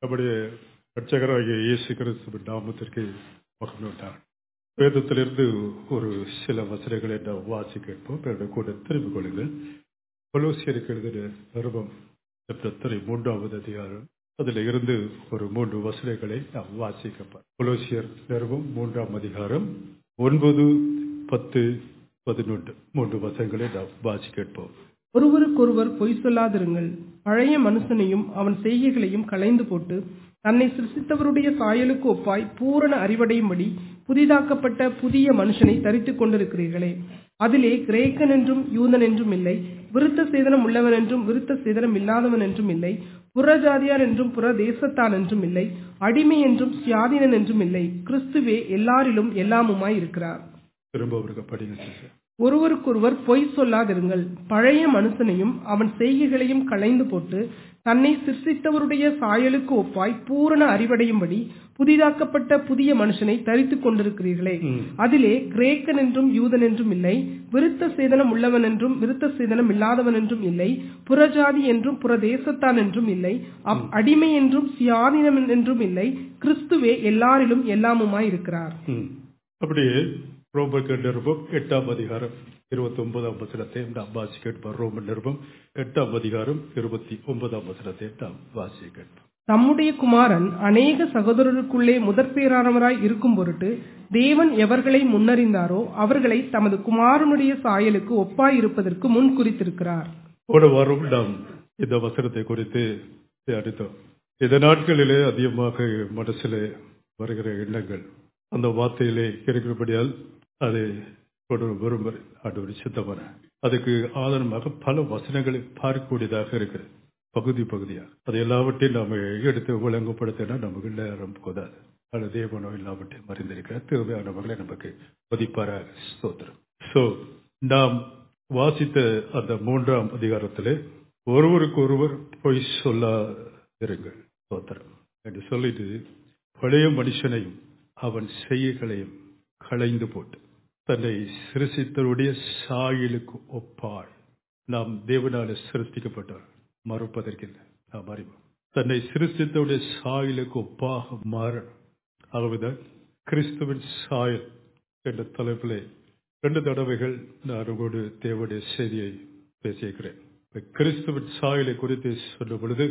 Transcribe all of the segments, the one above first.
நம்முடைய ரட்சகராகிய இயேசு கிறிஸ்துவின் நாமத்திற்கு மகனுண்டார் வேதத்திலிருந்து ஒரு சில வசனங்களை நாம் வாசி கேட்போம் என்னுடைய கூட திரும்பிக் கொள்ளுங்கள் கொலோசியருக்கு எழுதின நிருபம் செப்டத்தரை மூன்றாவது அதிகாரம் அதில் இருந்து ஒரு மூன்று வசனங்களை நாம் வாசிக்கப்போம் கொலோசியர் நிருபம் மூன்றாம் அதிகாரம் ஒன்பது பத்து பதினொன்று மூன்று வசனங்களை நாம் வாசி கேட்போம் ஒருவருக்கொருவர் பொய் சொல்லாதிருங்கள் பழைய மனுஷனையும் அவன் செய்கைகளையும் களைந்து போட்டு தன்னை சிருஷ்டித்தவருடைய சாயலுக்கு ஒப்பாய் பூரண அறிவடையும்படி புதிதாக்கப்பட்ட புதிய மனுஷனை தரித்துக் கொண்டிருக்கிறீர்களே அதிலே கிரேக்கன் என்றும் யூதன் என்றும் இல்லை விருத்த சேதனம் உள்ளவன் என்றும் விருத்த சேதனம் இல்லாதவன் என்றும் இல்லை புறஜாதியார் என்றும் புற தேசத்தான் என்றும் இல்லை அடிமை என்றும் சுயாதீனன் என்றும் இல்லை கிறிஸ்துவே எல்லாரிலும் எல்லாமுமாய் இருக்கிறார் திரும்ப அவருக்கு படிங்க sister. ஒருவருக்கொருவர் பொய் சொல்லாதிருங்கள் பழைய மனுஷனையும் அவன் செய்கைகளையும் களைந்து போட்டு தன்னை சிருஷ்டித்தவருடைய சாயலுக்கு ஒப்பாய் பூரண அறிவடையும்படி புதிதாக்கப்பட்ட புதிய மனுஷனை தரித்துக் கொண்டிருக்கிறீர்களே அதிலே கிரேக்கன் என்றும் யூதன் என்றும் இல்லை விருத்த சேதனம் உள்ளவன் என்றும் விருத்த சேதனம் இல்லாதவன் என்றும் இல்லை புறஜாதி என்றும் புறதேசத்தான் என்றும் இல்லை அப் அடிமை என்றும் சுயாதீனம் என்றும் இல்லை கிறிஸ்துவே எல்லாரிலும் எல்லாமுமாய் இருக்கிறார் ம். அப்படியே ரோமர் நிருபம் எட்டாம் அதிகாரம் இருபத்தி ஒன்பதாம் வசனத்தை நாம் வாசி கேட்போம் ரோமர் நிருபம் எட்டாம் அதிகாரம் இருபத்தி ஒன்பதாம் வசனத்தை நாம் வாசி கேட்போம் தம்முடைய குமாரன் அநேக சகோதரருக்குள்ளே முதற்பேரானவராய் இருக்கும் பொருட்டு தேவன் எவர்களை முன்னறிந்தாரோ அவர்களை தமது குமாரனுடைய சாயலுக்கு ஒப்பாய் இருப்பதற்கு முன் குறித்திருக்கிறார் போன வாரம் நாம் இந்த வசனத்தை குறித்து தியானித்தோம் இந்த நாட்களிலே அதிகமாக மனசிலே வருகிற எண்ணங்கள் அந்த வார்த்தையிலே இருக்கிறபடியால் அதை கொண்டு விரும்புகிற அது ஒரு சித்தமான அதுக்கு ஆதாரமாக பல வசனங்களை பார்க்கக்கூடியதாக இருக்கிறது பகுதி பகுதியாக அது எல்லாவற்றையும் நாம் எடுத்து விளங்கப்படுத்தினா நமக்கு நேரம் போதாது அது தேவனோ எல்லாவற்றையும் மறைந்திருக்கிற தேவையானவர்களை நமக்கு மதிப்பாராக ஸ்தோத்திரம் சோ நாம் வாசித்த அந்த மூன்றாம் அதிகாரத்திலே ஒருவருக்கு ஒருவர் பொய் சொல்லாதிருங்கள் ஸ்தோத்திரம் என்று சொல்லிட்டு பழைய மனுஷனையும் அவன் செய்கைகளையும் களைந்து போட்டு தன்னை சிருஷித்தருடைய சாயலுக்கு ஒப்பாய் நாம் தேவனால சிருஷ்டிக்கப்பட்டவர் மறுப்பதற்கில்லை நாம் அறிவோம் தன்னை சிருஷ்டித்தவுடைய சாயலுக்கு ஒப்பாக மாறணும் ஆகவேதான் கிறிஸ்துவின் சாயல் என்ற தலைப்பிலே ரெண்டு தடவைகள் நான் உங்களோடு தேவனுடைய செய்தியை பேசியிருக்கிறேன் இப்ப கிறிஸ்துவின் சாயலை குறித்து சொன்ன பொழுது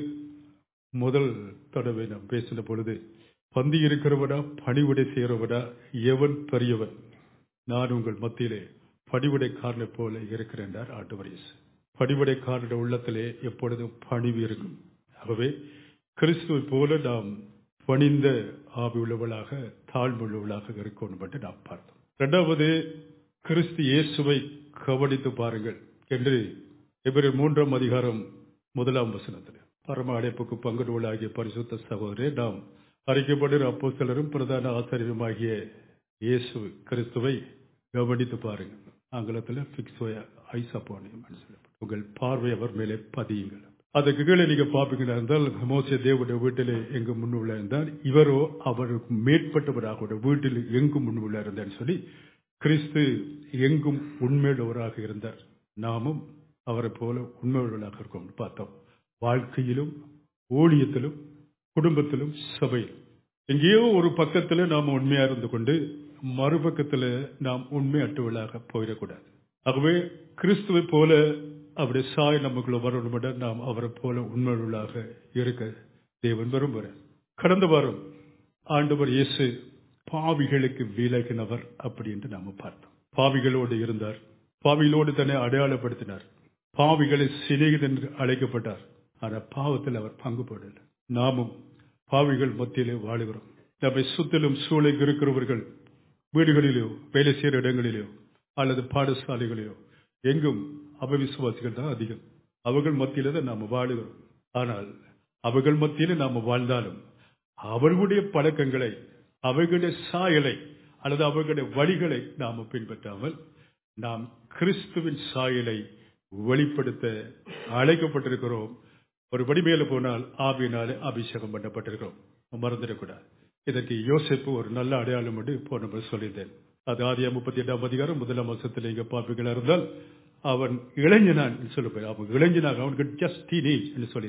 முதல் தடவை நாம் பேசின பொழுது பந்தி இருக்கிறவனா பணிவிடை செய்கிறவனா எவன் பெரியவன் நான் உங்கள் மத்தியிலே பணிவிடைக்காரனை போல இருக்கிறேன் என்றார் ஆண்டவர் இயேசு பணிவிடைக்காரனுடைய உள்ளத்திலே எப்பொழுதும் பணிவு இருக்கும் ஆகவே கிறிஸ்துவை போல நாம் பணிந்த ஆவி உள்ளவளாக தாழ்வுள்ளவளாக இருக்கணும் என்று நாம் பார்த்தோம் இரண்டாவது கிறிஸ்து இயேசுவை கவனித்து பாருங்கள் என்று இவர் மூன்றாம் அதிகாரம் முதலாம் வசனத்தில் பரம அடைப்புக்கு பங்குடுவளாகிய பரிசுத்த சகோதரே நாம் அறிக்கப்படுகிற அப்போ சிலரும் பிரதான ஆசிரியருமாகிய இயேசு கிறிஸ்துவை கவனித்து பாருங்கள் ஆங்கிலத்தில் பிக்ஸ் ஐஸ் அப்போனியம் உங்கள் பார்வை அவர் மேலே பதியுங்கள் அதுக்கு கீழே நீங்க பாப்பீங்கன்னா இருந்தால் மோச தேவனுடைய வீட்டிலே எங்கு முன்னுள்ள இருந்தால் இவரோ அவருக்கு மேற்பட்டவராக வீட்டில் எங்கும் முன்னுள்ள இருந்தான்னு சொல்லி கிறிஸ்து எங்கும் உண்மையுள்ளவராக இருந்தார் நாமும் அவரை போல உண்மையுள்ளவராக இருக்கோம் பார்த்தோம் வாழ்க்கையிலும் ஊழியத்திலும் குடும்பத்திலும் சபையில் எங்கேயோ ஒரு பக்கத்துல நாம் உண்மையா இருந்து கொண்டு மறுபக்கத்துல நாம் உண்மையற்றவர்களாக போயிடக்கூடாது ஆகவே கிறிஸ்துவை போல அவருடைய சாய் நமக்குள்ள வரணும் நாம் அவரை போல உண்மையுள்ளாக இருக்க தேவன் விரும்புகிறார் கடந்த வாரம் ஆண்டவர் இயேசு பாவிகளுக்கு விலகினவர் அப்படி என்று நாம பார்த்தோம் பாவிகளோடு இருந்தார் பாவிகளோடு தன்னை அடையாளப்படுத்தினார் பாவிகளை சிநேகிதன் என்று அழைக்கப்பட்டார் ஆனா பாவத்தில் அவர் பங்கு போடல நாமும் பாவிகள் மத்தியிலே வாழுகிறோம் நம்மை சுத்திலும் சூழலை இருக்கிறவர்கள் வீடுகளிலோ வேலை செய்கிற இடங்களிலோ அல்லது பாடசாலைகளிலோ எங்கும் அபவிசுவாசிகள் தான் அதிகம் அவர்கள் மத்தியில தான் நாம வாழுகிறோம் ஆனால் அவர்கள் மத்தியில நாம வாழ்ந்தாலும் அவர்களுடைய பழக்கங்களை அவர்களுடைய சாயலை அல்லது அவர்களுடைய வழிகளை நாம பின்பற்றாமல் நாம் கிறிஸ்துவின் சாயலை வெளிப்படுத்த அழைக்கப்பட்டிருக்கிறோம் ஒரு படி மேல போனால் ஆவியினாலே அபிஷேகம் பண்ணப்பட்டிருக்கிறோம் மறந்துடக்கூடாது இதற்கு யோசிப்பு ஒரு நல்ல அடையாளம் என்று போன முறை சொல்லியிருந்தேன் அது ஆதியா முப்பத்தி எட்டாம் அதிகாரம் முதலாம் வருஷத்தில் இங்க பாப்பீங்களா இருந்தால் அவன் இளைஞனான் சொல்ல அவன் இளைஞனாக அவனுக்கு ஜஸ்ட் டீனேஜ் என்று சொல்லியிருந்தேன்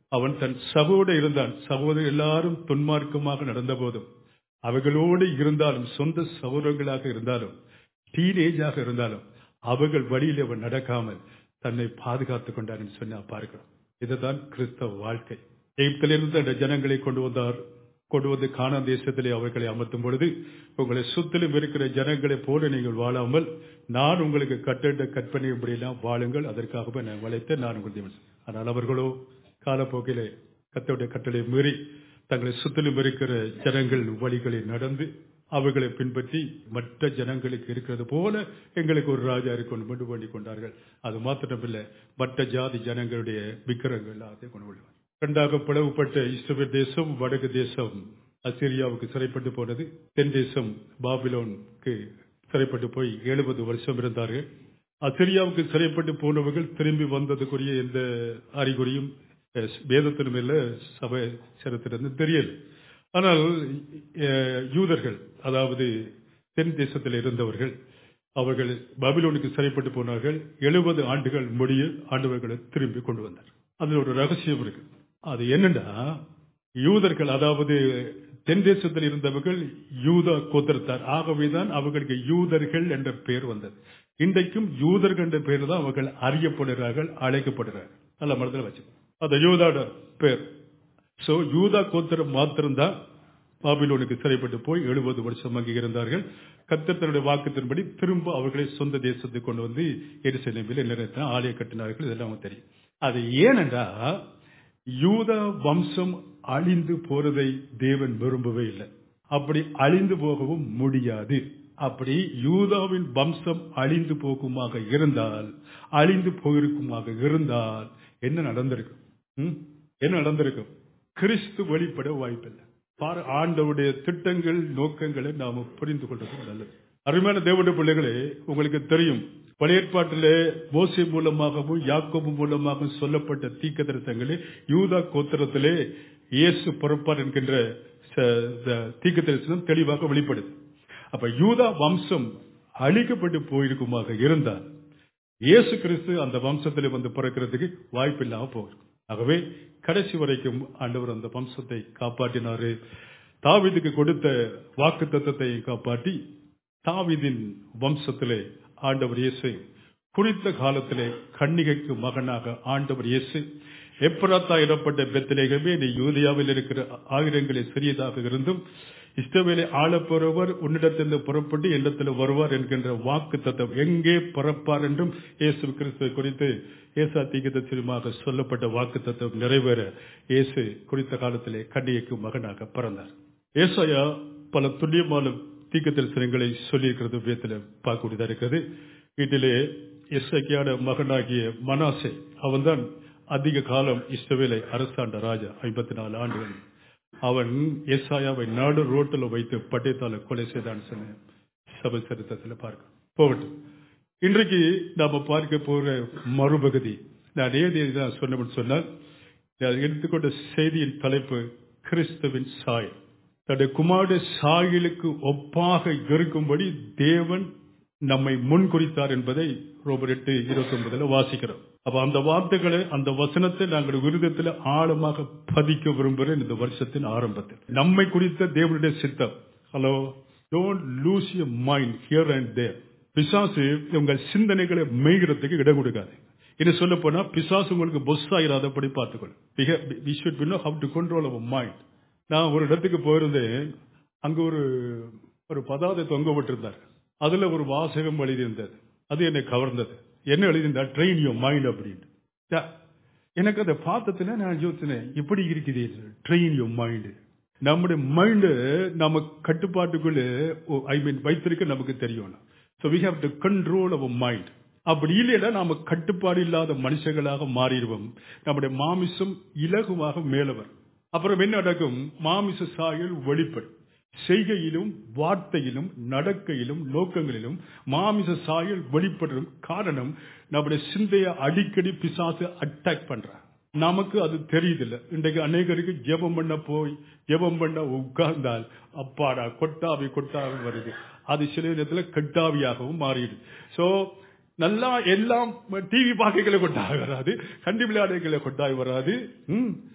அவன் தன் சகோட இருந்தான் சகோதரர் எல்லாரும் துன்மார்க்கமாக நடந்த போதும் அவர்களோடு இருந்தாலும் சொந்த சகோதரங்களாக இருந்தாலும் டீனேஜாக இருந்தாலும் அவர்கள் வழியில் அவன் நடக்காமல் தன்னை பாதுகாத்துக் கொண்டார் என்று சொன்னா பார்க்கிறோம் இதுதான் கிறிஸ்தவ வாழ்க்கை எகிப்திலிருந்து அந்த ஜனங்களை கொண்டு வந்தார் கொண்டு வந்து காணா தேசத்திலே அவர்களை அமர்த்தும் பொழுது உங்களை சுத்திலும் இருக்கிற ஜனங்களைப் போல நீங்கள் வாழாமல் நான் உங்களுக்கு கட்டிட கற்பனை இப்படியெல்லாம் வாழுங்கள் அதற்காகவே நான் வளைத்த நான் உங்கள் தேவன் ஆனால் அவர்களோ காலப்போக்கிலே கத்தோடைய கட்டளை மீறி தங்களை சுத்திலும் இருக்கிற ஜனங்கள் வழிகளை நடந்து அவர்களை பின்பற்றி மற்ற ஜனங்களுக்கு இருக்கிறது போல எங்களுக்கு ஒரு ராஜா இருக்கணும் கொண்டு பண்ணி கொண்டார்கள் அது மாத்திரமில்லை மற்ற ஜாதி ஜனங்களுடைய விக்கிரங்கள் அதை கொண்டு கொள்வார் இரண்டாக பிளவுபட்ட இஸ்ரவேல் தேசம் வடக்கு தேசம் அசிரியாவுக்கு சிறைப்பட்டு போனது தென் தேசம் பாபிலோனுக்கு சிறைப்பட்டு போய் எழுபது வருஷம் இருந்தார்கள் அசிரியாவுக்கு சிறைப்பட்டு போனவர்கள் திரும்பி வந்ததுக்குரிய எந்த அறிகுறியும் அஹ், வேதத்திலும் இல்ல சபை சரித்திரம் தெரியல ஆனால் அஹ், யூதர்கள் அதாவது தென் தேசத்தில் இருந்தவர்கள் அவர்கள் பாபிலோனுக்கு சிறைப்பட்டு போனார்கள் எழுபது ஆண்டுகள் முடிய ஆண்டவர்களை திரும்பி கொண்டு வந்தார் அதுல ஒரு ரகசியம் இருக்கு அது என்னன்னா யூதர்கள் அதாவது தென் தேசத்தில் இருந்தவர்கள் யூதா கோத்திரத்தார் ஆகவேதான் அவர்களுக்கு யூதர்கள் என்ற பெயர் வந்தது இன்றைக்கும் யூதர்கள் என்ற பெயர் தான் அவர்கள் அறியப்படுகிறார்கள் அழைக்கப்படுகிறார்கள் நல்ல மனதில் வச்சு அந்த யூதாட பேர் சோ யூதா கோத்திரம் மாத்திரம்தான் பாபிலோனுக்கு சிறைப்பட்டு போய் எழுபது வருஷம் அங்கே இருந்தார்கள் கர்த்தர் தன்னுடைய வாக்குத்தின்படி திரும்ப அவர்களை சொந்த தேசத்துக்கு கொண்டு வந்து எரிசலேமில் நிறைய ஆலய கட்டினார்கள் இதெல்லாம் அவங்களுக்கு தெரியும் அது ஏனென்றா யூத வம்சம் அழிந்து போறதை தேவன் விரும்பவே இல்லை அப்படி அழிந்து போகவும் முடியாது அப்படி யூதாவின் வம்சம் அழிந்து போகுமாக இருந்தால் அழிந்து போயிருக்குமாக இருந்தால் என்ன நடந்திருக்கும் ம்? என்ன நடந்திருக்கும் கிறிஸ்து வெளிப்பட வாய்ப்பில்லை பாரு ஆண்டவுடைய திட்டங்கள் நோக்கங்களை நாம புரிந்து கொள்வது நல்லது அருமையான தேவனுடைய பிள்ளைகளே உங்களுக்கு தெரியும் பழைய ஏற்பாட்டிலே மோசே மூலமாகவும் யாக்கோபு மூலமாகவும் சொல்லப்பட்ட தீக்க தரிசனங்களே யூதா கோத்திரத்திலே இயேசு பிறப்பார் என்கின்ற தீக்க தரிசனம் தெளிவாக வெளிப்படுது அப்ப யூதா வம்சம் அழிக்கப்பட்டு போயிருக்குமாக இருந்தால் இயேசு கிறிஸ்து அந்த வம்சத்திலே வந்து பிறக்கிறதுக்கு வாய்ப்பில்லாம போகும் ஆகவே கடைசி வரைக்கும் ஆண்டவர் அந்த வம்சத்தை காப்பாற்றினாரு தாவீதுக்கு கொடுத்த வாக்கு தத்தத்தை காப்பாற்றி தாவீதின் வம்சத்திலே ஆண்டவர் இயேசு குறித்த காலத்திலே கன்னிகைக்கு மகனாக ஆண்டவர் இயேசு எப்ராத்தா இடப்பட்ட பெத்திலேகமே நீ யூதியாவில் இருக்கிற ஆயிரங்களில் சிறியதாக இருந்தும் இஷ்டவேலை ஆளப்போறவர் உன்னிடத்திலிருந்து புறப்பட்டு என்னிடத்தில் வருவார் என்கின்ற வாக்கு தத்துவம் எங்கே பிறப்பார் என்றும் இயேசு கிறிஸ்துவை குறித்து ஏசா தீகத்திலுமாக சொல்லப்பட்ட வாக்கு தத்துவம் நிறைவேற இயேசு குறித்த காலத்திலே கன்னிகைக்கு மகனாக பிறந்தார் ஏசாயா பல துல்லியமான தீக்க தரிசனங்களை சொல்லியிருக்கிறது விதத்தில் பார்க்கக்கூடியதா இருக்கிறது வீட்டிலே இசைக்கியான மகனாகிய மனாசே அவன்தான் அதிக காலம் இஸ்ரவேலை அரசாண்ட ராஜா ஐம்பத்தி நாலு ஆண்டுகள் அவன் எஸ்ஆயாவை நாடு ரோட்டில் வைத்து பட்டயத்தால கொலை செய்தான் சொன்ன சபை சரித்திரத்தில் பார்க்க போகட்டும் இன்றைக்கு நாம பார்க்க போற மறுபகுதி நான் ஏது தான் சொன்னபடி சொன்னால் நான் எடுத்துக்கொண்ட செய்தியின் தலைப்பு கிறிஸ்துவின் சாயல் தன்னுடைய குமார சாயலுக்கு ஒப்பாக இருக்கும்படி தேவன் நம்மை முன்குறித்தார் என்பதை ரோபர் எட்டு இருபத்தி ஒன்பதுல வாசிக்கிறோம் அப்ப அந்த வார்த்தைகளை அந்த வசனத்தை நாங்கள் விருதத்தில் ஆழமாக பதிக்க விரும்புகிறேன் இந்த வருஷத்தின் ஆரம்பத்தில் நம்மை குறித்த தேவனுடைய சித்தம் hello don't lose your mind here and there பிசாசு உங்கள் சிந்தனைகளை மெய்கிறதுக்கு இடம் கொடுக்காது இது சொல்ல போனா பிசாசு உங்களுக்கு பொஸ் ஆயிராதபடி பார்த்துக்கொள்ளும் how to control our mind நான் ஒரு இடத்துக்கு போயிருந்தேன் அங்க ஒரு ஒரு பதாதை தொங்க விட்டிருந்தார் அதுல ஒரு வாசகம் எழுதியிருந்தது அது என்னை கவர்ந்தது என்ன எழுதியிருந்தா ட்ரெயின் யோர் மைண்ட் அப்படின்னு யா, எனக்கு அதை பார்த்ததுல நான் யோசினேன் இப்படி இருக்குது ட்ரெயின் யோர் மைண்ட் நம்முடைய மைண்ட் நம்ம கட்டுப்பாட்டுக்குள்ள ஐ மீன் வைத்திருக்க நமக்கு தெரியணும் so we have to control our mind அப்படி இல்லைன்னா நாம கட்டுப்பாடு இல்லாத மனுஷங்களாக மாறிடுவோம் நம்முடைய மாமிசம் இலகுவாக மேலவர் அப்புறம் என்ன நடக்கும் மாமிச சாயல் வெளிப்படும் செய்கையிலும் வார்த்தையிலும் நடக்கையிலும் நோக்கங்களிலும் மாமிச சாயல் வெளிப்படும் காரணம் நம்முடைய சிந்தையை அடிக்கடி பிசாசு அட்டாக் பண்றான் நமக்கு அது தெரியுதில்ல இன்றைக்கு அநேகருக்கு ஜெபம் பண்ண போய் ஜெபம் பண்ண உட்கார்ந்தால் அப்பாடா கொட்டாவி கொட்டாவி வருது அது சில நேரத்துல கட்டாவியாகவும் மாறிடுது சோ நல்லா எல்லாம் டிவி பாக்கைகளை கொட்டாவி வராது கண்டி விளையாடுகளை கொட்டாவி வராது ம்.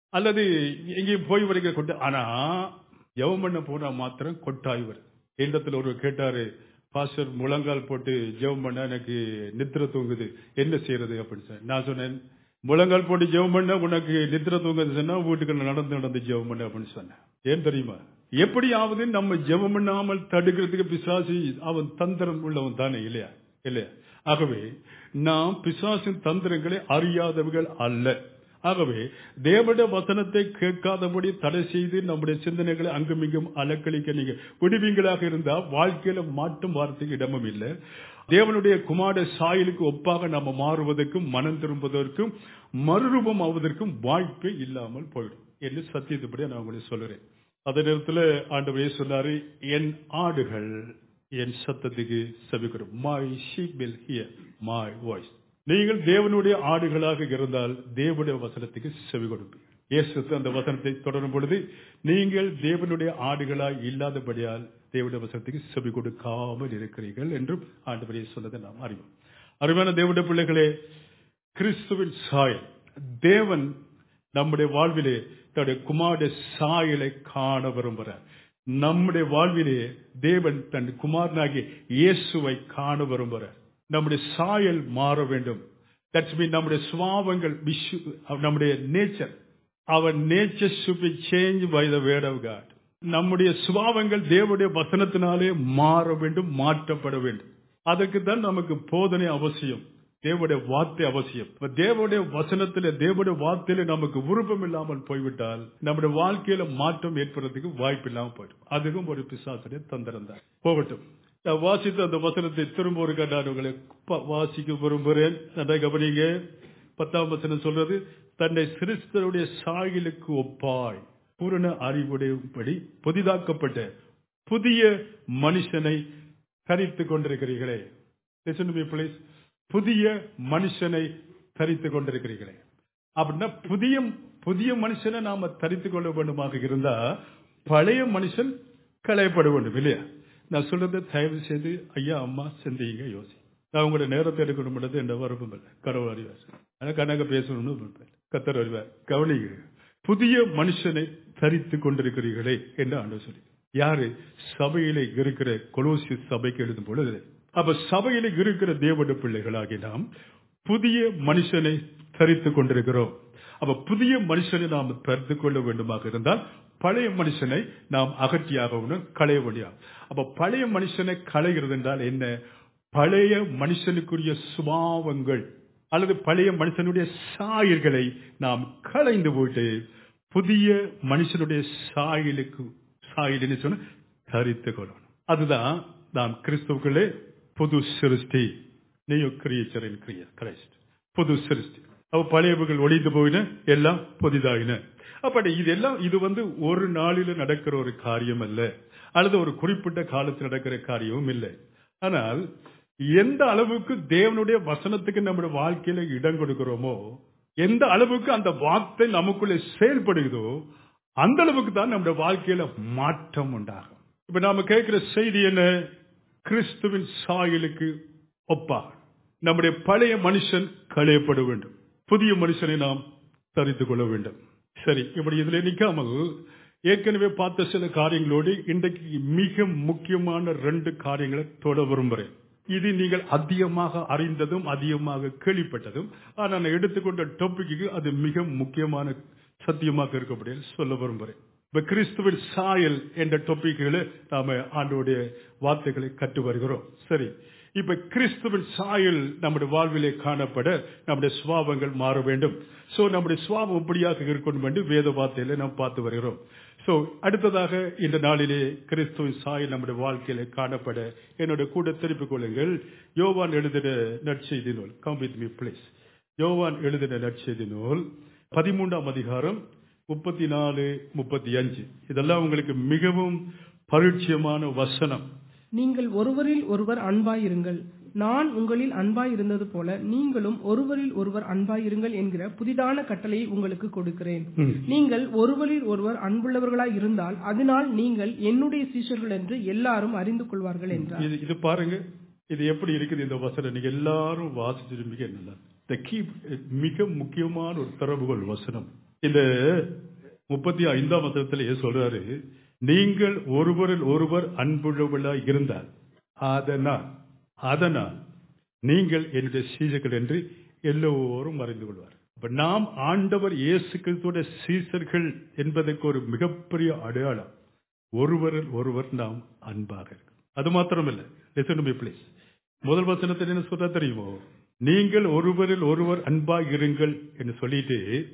அல்லது எங்கேயும் போய் வரைக்கும் கொண்டு ஆனா ஜெபம் பண்ண போனா மாத்திரம் கொட்டாய் வரும் இடத்துல ஒரு கேட்டாரு பாஸ்டர் முழங்கால் போட்டு ஜெபம் பண்ண எனக்கு நித்திர தூங்குது என்ன செய்யறது அப்படின்னு சொன்னேன் நான் சொன்னேன் முழங்கால் போட்டு ஜெபம் பண்ண உனக்கு நித்திர தூங்குது சொன்னா வீட்டுக்குள்ள நடந்து நடந்து ஜெபம் பண்ண அப்படின்னு சொன்னேன் ஏன் தெரியுமா எப்படியாவது நம்ம ஜெபம் பண்ணாமல் தடுக்கிறதுக்கு பிசாசி அவன் தந்திரம் உள்ளவன் தானே இல்லையா இல்லையா ஆகவே நாம் பிசாசின் தந்திரங்களை அறியாதவர்கள் அல்ல ஆகவே தேவட வசனத்தை கேட்காதபடி தடை செய்து நம்முடைய சிந்தனைகளை அங்குமிங்கும் அலக்களிக்க நீங்க விடுவீங்களாக இருந்தா வாழ்க்கையில மாட்டும் வார்த்தைக்கு இடமும் இல்லை தேவனுடைய குமார சாயலுக்கு ஒப்பாக நம்ம மாறுவதற்கும் மனம் திரும்புவதற்கும் மறுரூபம் ஆவதற்கும் வாய்ப்பே இல்லாமல் போயிடும் என்று சத்தியத்துப்படி நான் உங்களுக்கு சொல்லுறேன் அதே நேரத்தில் ஆண்டவரே சொன்னாரு என் ஆடுகள் என் சத்தத்துக்கு செவிக்கிறோம் my sheep will hear my voice நீங்கள் தேவனுடைய ஆடுகளாக இருந்தால் தேவனுடைய வசனத்துக்கு செவி கொடுப்பீங்க இயேசு அந்த வசனத்தை தொடரும் பொழுது நீங்கள் தேவனுடைய ஆடுகளாய் இல்லாதபடியால் தேவனுடைய வசனத்துக்கு செவி கொடுக்காமல் இருக்கிறீர்கள் என்றும் ஆண்டவரே சொன்னதை நாம் அறிவோம் அருமையான தேவனுடைய பிள்ளைகளே கிறிஸ்துவின் சாயல் தேவன் நம்முடைய வாழ்விலே தன்னுடைய குமார சாயலை காண விரும்புகிறார் நம்முடைய வாழ்விலே தேவன் தன் குமாரனாகிய இயேசுவை காண விரும்புகிறார் நம்முடைய சாயல் மாற வேண்டும் தட்ஸ் மீன் நம்முடைய சுவாவங்கள் நம்முடைய nature our nature should be change by the word of God நம்முடைய சுபாவங்கள் தேவனுடைய வசனத்தினாலே மாற வேண்டும் மாற்றப்பட வேண்டும் அதற்கு தான் நமக்கு போதனை அவசியம் தேவனுடைய வார்த்தை அவசியம் தேவனுடைய வசனத்தில தேவனுடைய வார்த்தையில நமக்கு விருப்பம் இல்லாமல் போய்விட்டால் நம்முடைய வாழ்க்கையில மாற்றம் ஏற்படுறதுக்கு வாய்ப்பு இல்லாமல் போயிடும் அதுவும் ஒரு பிசாசுடைய தந்திரம் தான் போகட்டும் நான் வாசித்த அந்த வசனத்தை திரும்ப ஒரு நான் உங்களை வாசிக்க விரும்புகிறேன் நல்லா கவனிங்க பத்தாம் வசனம் சொல்றது தன்னை சிறிஸ்தருடைய சாயலுக்கு ஒப்பாய் பூரண அறிவுடையபடி புதிதாக்கப்பட்ட புதிய மனுஷனை தரித்துக் கொண்டிருக்கிறீர்களே பிளீஸ் புதிய மனுஷனை தரித்துக் கொண்டிருக்கிறீர்களே அப்படின்னா புதிய புதிய மனுஷனை நாம தரித்துக் கொள்ள வேண்டுமாக இருந்தா பழைய மனுஷன் களையப்பட வேண்டும் இல்லையா நான் சொல்றதை தயவு செய்து ஐயா அம்மா சிந்திங்க யோசி நான் உங்களோட நேரத்தை எடுக்கணும் என்ற வரப்பும் இல்லை கடவுள் அறிவார் ஆனால் கணக்க பேசணும்னு கத்தர் அறிவார் கவனிங்க புதிய மனுஷனை தரித்து கொண்டிருக்கிறீர்களே என்று ஆண்டு சொல்லி யாரு சபையிலே இருக்கிற கொலோசி சபைக்கு எழுதும் பொழுது அப்ப சபையில இருக்கிற தேவட பிள்ளைகளாகி நாம் புதிய மனுஷனை தரித்துக் கொண்டிருக்கிறோம் அப்ப புதிய மனுஷனை நாம் தரித்து கொள்ள வேண்டுமாக இருந்தால் பழைய மனுஷனை நாம் அகற்றியாகணும் களைய முடியாது அப்ப பழைய மனுஷனை களைகிறது என்றால் என்ன பழைய மனுஷனுக்குரிய சுபாவங்கள் அல்லது பழைய மனுஷனுடைய சாயல்களை நாம் களைந்து போட்டு புதிய மனுஷனுடைய சாயலுக்கு சாயல் சொன்ன தரித்து கொள்ளணும் அதுதான் நாம் கிறிஸ்துவுக்குள்ளே புது சிருஷ்டி நியூ கிரியேச்சர் இன் கிரைஸ்ட் புது சிருஷ்டி அவ பழையவர்கள் ஒழிந்து போயின எல்லாம் புதிதாயின அப்படி இதெல்லாம் இது வந்து ஒரு நாளில நடக்கிற ஒரு காரியம் அல்ல அல்லது ஒரு குறிப்பிட்ட காலத்தில் நடக்கிற காரியமும் இல்லை ஆனால் எந்த அளவுக்கு தேவனுடைய வசனத்துக்கு நம்முடைய வாழ்க்கையில இடம் கொடுக்கிறோமோ எந்த அளவுக்கு அந்த வார்த்தை நமக்குள்ளே செயல்படுகிறதோ அந்த அளவுக்கு தான் நம்முடைய வாழ்க்கையில மாற்றம் உண்டாகும் இப்ப நாம கேட்கிற செய்தி என்ன கிறிஸ்துவின் சாயலுக்கு ஒப்பா நம்முடைய பழைய மனுஷன் களையப்பட வேண்டும் புதிய மனுஷனை நாம் தரித்துக் கொள்ள வேண்டும் சரி இப்படி இதுல நிக்காமல் ஏற்கனவே பார்த்த சில காரியங்களோடு இன்றைக்கு மிக முக்கியமான ரெண்டு காரியங்களை தொட விரும்புகிறேன் இது நீங்கள் அதிகமாக அறிந்ததும் அதிகமாக கேள்விப்பட்டதும் ஆனால் நான் எடுத்துக்கொண்ட டாபிக்கு அது மிக முக்கியமான சத்தியமாக இருக்கப்படியே சொல்ல விரும்புகிறேன் இப்ப கிறிஸ்துவின் சாயல் என்ற டொப்பிக்குகளை நாம ஆண்டோடைய வார்த்தைகளை கற்று வருகிறோம் சரி இப்ப கிறிஸ்துவின் சாயல் நம்முடைய வாழ்விலே காணப்பட நம்முடைய சுவாபங்கள் மாற வேண்டும் சோ நம்முடைய சுவாபம் எப்படியாக இருக்கணும் என்று வேத வார்த்தையில நாம் பார்த்து வருகிறோம் சோ அடுத்ததாக இந்த நாளிலே கிறிஸ்துவின் சாயல் நம்முடைய வாழ்க்கையில காணப்பட என்னோட கூட திருப்பிக் கொள்ளுங்கள் யோவான் எழுதின நற்செய்தி நூல் கம் வித் மீ பிளீஸ் யோவான் எழுதின நற்செய்தி நூல் பதிமூன்றாம் அதிகாரம் முப்பத்தி நாலு முப்பத்தி அஞ்சு இதெல்லாம் உங்களுக்கு மிகவும் பரிட்சியமான வசனம் நீங்கள் ஒருவரில் ஒருவர் அன்பாயிருங்கள் நான் உங்களில் அன்பாயிருந்தது போல நீங்களும் ஒருவரில் ஒருவர் அன்பாயிருங்கள் என்கிற புதிதான கட்டளையை உங்களுக்கு கொடுக்கிறேன் நீங்கள் ஒருவரில் ஒருவர் அன்புள்ளவர்களாய் இருந்தால் அதனால் நீங்கள் என்னுடைய சீஷர்கள் என்று எல்லாரும் அறிந்து கொள்வார்கள் என்றார் இது இது பாருங்க இது எப்படி இருக்குது இந்த வசனம் நீங்க எல்லாரும் வாசிச்சிருப்பீங்க நல்லா இந்த கீ மிக முக்கியமான ஒரு திறவுகோல் வசனம் இந்த முப்பத்தி ஐந்தாம் வசனத்திலேயே சொல்றாரு நீங்கள் ஒருவரில் ஒருவர் அன்புள்ளவர்களா இருந்தால் அதனால் அதனால் நீங்கள் என்னுடைய சீசர்கள் என்று எல்லோரும் அறிந்து கொள்வார் அப்ப நாம் ஆண்டவர் இயேசு கிறிஸ்துவோட சீசர்கள் என்பதற்கு ஒரு மிகப்பெரிய அடையாளம் ஒருவரில் ஒருவர் நாம் அன்பாக இருக்கும் அது மாத்திரமல்ல லிசன் டு மீ ப்ளீஸ் முதல் வசனத்தில் என்ன சொல்ற தெரியுமோ நீங்கள் ஒருவரில் ஒருவர் அன்பாக இருங்கள் என்று சொல்லிட்டு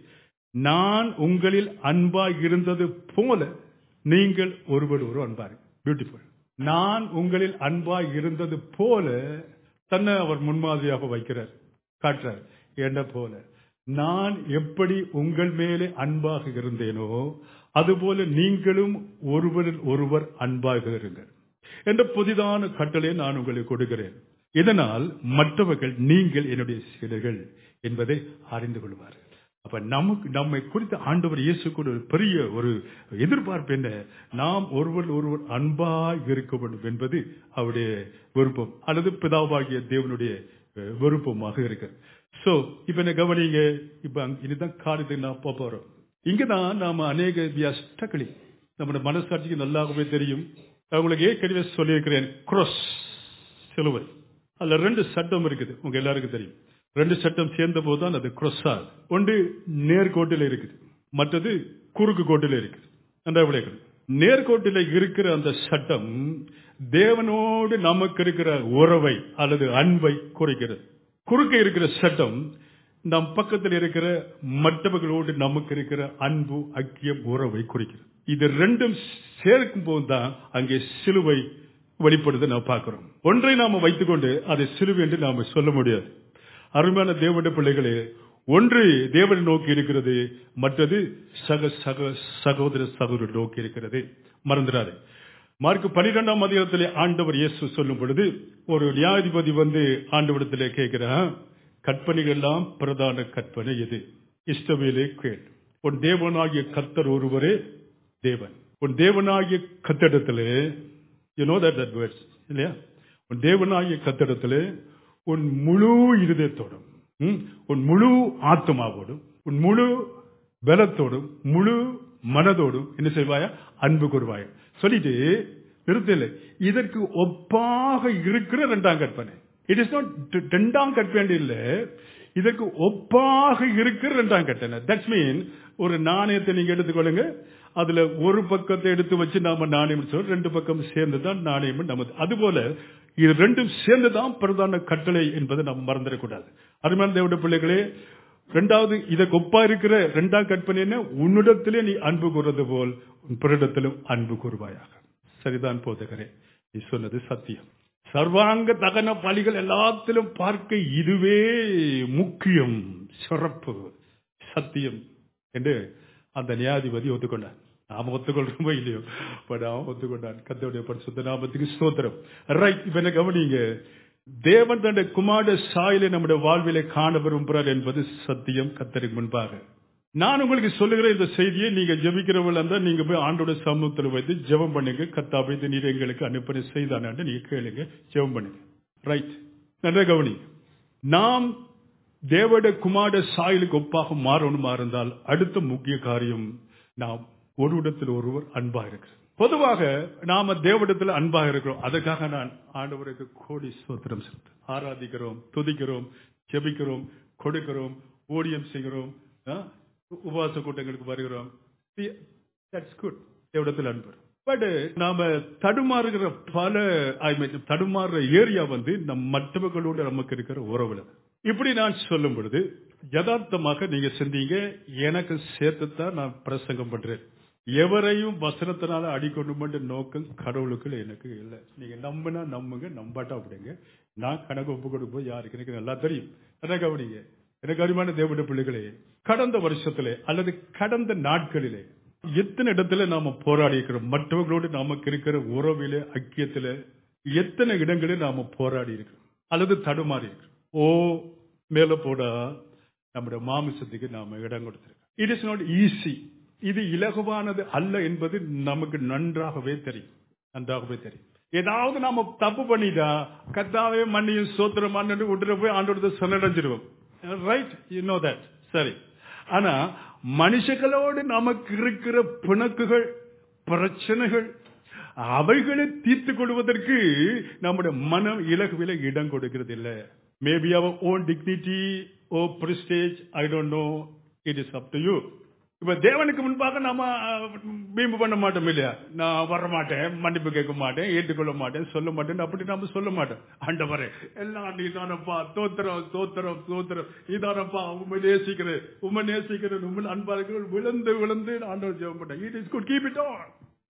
நான் உங்களில் அன்பாக இருந்தது போல நீங்கள் ஒருவர் ஒரு அன்பாக பியூட்டிஃபுல் நான் உங்களில் அன்பாக இருந்தது போல தன்னை அவர் முன்மாதிரியாக வைக்கிறார் காட்டுறார் என்ன போல நான் எப்படி உங்கள் மேலே அன்பாக இருந்தேனோ அதுபோல நீங்களும் ஒருவரில் ஒருவர் அன்பாக இருங்கள் என்ற புதிதான கட்டளை நான் உங்களுக்கு கொடுக்கிறேன் இதனால் மற்றவர்கள் நீங்கள் என்னுடைய சீடர்கள் என்பதை அறிந்து கொள்வார்கள் அப்ப நமக்கு நம்மை குறித்த ஆண்டவர் இயேசு கூட ஒரு பெரிய ஒரு எதிர்பார்ப்பு என்ன நாம் ஒருவர் ஒருவர் அன்பாக இருக்க வேண்டும் என்பது அவருடைய விருப்பம் அல்லது பிதாவாகிய தேவனுடைய அஹ், விருப்பமாக இருக்கு சோ இப்ப என்ன கவனிங்க இப்ப அங்க- இதுதான் காரியத்தை நான் போக போறோம் இங்கதான் நாம அநேக வியாஸ்டக்களி நம்முடைய மனசாட்சிக்கு நல்லாகவே தெரியும் நான் உங்களுக்கு ஏற்கனவே சொல்லியிருக்கிறேன் cross சிலுவை அதுல ரெண்டு சட்டம் இருக்குது உங்க எல்லாருக்கும் தெரியும் ரெண்டு சட்டம் சேர்ந்த போதுதான் அது cross ஒன்று நேர்கோட்டில் இருக்குது மற்றது குறுக்கு கோட்டில் இருக்குது நன்றாக விளையாடு நேர்கோட்டில் இருக்கிற அந்த சட்டம் தேவனோடு நமக்கு இருக்கிற உறவை அல்லது அன்பை குறைக்கிறது குறுக்க இருக்கிற சட்டம் நம் பக்கத்தில் இருக்கிற மற்றவர்களோடு நமக்கு இருக்கிற அன்பு ஐக்கியம் உறவை குறிக்கிறது இது ரெண்டும் சேர்க்கும் போதுதான் அங்கே சிலுவை வெளிப்படுது நாம் பார்க்கிறோம் ஒன்றை நாம வைத்துக்கொண்டு அதை சிலுவை என்று நாம சொல்ல முடியாது அருமையான தேவனுடைய பிள்ளைகளே ஒன்று தேவனை நோக்கி இருக்கிறது மற்றது சக சக சகோதர சகோதரர் நோக்கி இருக்கிறது மறந்துடாது மார்க் பனிரெண்டாம் அதிகாரத்திலே ஆண்டவர் இயேசு சொல்லும் பொழுது ஒரு நியாயாதிபதி வந்து ஆண்டவரிடத்திலே கேட்கிறான் கற்பனைகள் எல்லாம் பிரதான கற்பனை எது இஷ்டவேலே கேள் உன் தேவனாகிய கர்த்தர் ஒருவரே தேவன் உன் தேவனாகிய கத்திடத்திலே you know that that words இல்லையா உன் தேவனாகிய கத்திடத்திலே உன் முழு இருதயத்தோடும் ம், உன் முழு ஆத்மாவோடும் உன் முழு பலத்தோடும் முழு மனதோடும் என்ன செய்வாயா அன்பு கூறுவாயா சொல்லிட்டு நிறுத்தல இதற்கு ஒப்பாக இருக்கிற இரண்டாம் கற்பனை இட் இஸ் நாட் இரண்டாம் கற்பனை இல்ல இதற்கு ஒப்பாக இருக்கிற இரண்டாம் கற்பனை தட்ஸ் மீன் ஒரு நாணயத்தை நீங்க எடுத்துக்கொள்ளுங்க அதுல ஒரு பக்கத்தை எடுத்து வச்சு நாம நாணயம் சொல்றோம் ரெண்டு பக்கம் சேர்ந்து தான் நாணயம் நமது அதுபோல இது ரெண்டும் சேர்ந்து தான் பிரதான கட்டளை என்பதை நாம் மறந்துடக்கூடாது அருமையான தேவட பிள்ளைகளே ரெண்டாவது இதற்கு ஒப்பா இருக்கிற இரண்டாம் கற்பனை என்ன உன்னிடத்திலே நீ அன்பு கூறுவது போல் உன் பிறரிடத்திலும் அன்பு கூறுவாயாக சரிதான் போதகரே நீ சொன்னது சத்தியம் சர்வாங்க தகன பலிகள் எல்லாத்திலும் பார்க்க இதுவே முக்கியம் சிறப்பு சத்தியம் என்று அந்த நியாயாதிபதி ஒத்துக்கொண்டார் நாம ஒத்துக்கொள்றோமோ இல்லையோ பட் அவன் ஒத்துக்கொண்டான் கத்தோடைய பரிசுத்த நாமத்துக்கு ஸ்தோத்திரம் ரைட் இப்ப என்ன கவனிங்க தேவன் தன்னுடைய குமார சாயலை நம்முடைய வாழ்விலை காண விரும்புகிறார் என்பது சத்தியம் கத்தருக்கு முன்பாக நான் உங்களுக்கு சொல்லுகிற இந்த செய்தியை நீங்க ஜெபிக்கிறவர்கள் இருந்தா நீங்க போய் ஆண்டோட சமூகத்தில் வைத்து ஜெபம் பண்ணுங்க கத்தாபை இந்த நீர் எங்களுக்கு அனுப்பணி செய்தானான்னு நீங்க கேளுங்க ஜெபம் பண்ணுங்க ரைட் நல்ல கவனி நாம் தேவட குமார சாயலுக்கு ஒப்பாக மாறணுமா இருந்தால் அடுத்த முக்கிய காரியம் நாம் ஒரு இடத்தில் ஒருவர் அன்பாக இருக்கிறோம் பொதுவாக நாம தேவடத்தில் அன்பாக இருக்கிறோம் அதற்காக நான் ஆண்டவருக்கு கோடி சோத்திரம் செலுத்து ஆராதிக்கிறோம் துதிக்கிறோம் ஜெபிக்கிறோம் கொடுக்கிறோம் ஊழியம் செய்கிறோம் ஆ? உபவாச கூட்டங்களுக்கு வருகிறோம் தட்ஸ் குட் தேவடத்தில் அன்பு பட் நாம தடுமாறுகிற பல ஐ மீன் தடுமாறுற ஏரியா வந்து நம் மற்றவர்களோடு நமக்கு இருக்கிற உறவுல இப்படி நான் சொல்லும் பொழுது யதார்த்தமாக நீங்க சிந்திங்க எனக்கு சேர்த்துத்தான் நான் பிரசங்கம் பண்றேன் எவரையும் வசனத்தினால அடிக்கணுமென்ற நோக்கம் கடவுளுக்கு எனக்கு இல்லை நீங்க நம்பினா நம்புங்க நம்பாட்டா அப்படிங்க நான் கணக்கு ஒப்பு கொடுப்போம் யாருக்கு எனக்கு நல்லா தெரியும் என்ன கவனிங்க எனக்கு அருமையான தேவனுடைய பிள்ளைகளே கடந்த வருஷத்திலே அல்லது கடந்த நாட்களிலே எத்தனை இடத்துல நாம போராடி இருக்கிறோம் மற்றவர்களோடு நமக்கு இருக்கிற உறவிலே ஐக்கியத்திலே எத்தனை இடங்களில் நாம போராடி இருக்கிறோம் அல்லது தடுமாறி இருக்கிறோம் ஓ மேல போடா நம்முடைய மாமிசத்துக்கு நாம இடம் கொடுத்திருக்கோம் இட் இஸ் நாட் ஈஸி இது இலகுவானது அல்ல என்பது நமக்கு நன்றாகவே தெரியும் நன்றாகவே தெரியும் ஏதாவது நாம தப்பு பண்ணிட்டா கத்தாவே மண்ணியும் சோத்திரம் மண்ணு விட்டுட்டு போய் ஆண்டோட சரணடைஞ்சிருவோம் ரைட் யூ நோ தட் சரி ஆனா மனுஷங்களோடு நமக்கு இருக்கிற பிணக்குகள் பிரச்சனைகள் அவைகளை தீர்த்து கொள்வதற்கு நம்முடைய மனம் இலகுவில இடம் கொடுக்கிறது இல்ல maybe our own dignity or prestige I don't know it is up to you இப்ப தேவனுக்கு முன்பாக நாம பீம்பு பண்ண மாட்டோம் இல்லையா நான் வர மாட்டேன் மன்னிப்பு கேட்க மாட்டேன் ஏற்றுக்கொள்ள மாட்டேன் சொல்ல மாட்டேன் அப்படி நாம சொல்ல மாட்டோம் ஆண்டவரே எல்லாம் நீதானப்பா தோத்திரம் தோத்திரம் தோத்திரம் நீதானப்பா உண்மை நேசிக்கிறேன் உண்மை நேசிக்கிறேன் உண்மை அன்பா இருக்கிறேன் விழுந்து விழுந்து ஆண்டவர் ஜெபம் பண்ணேன் it is good keep it on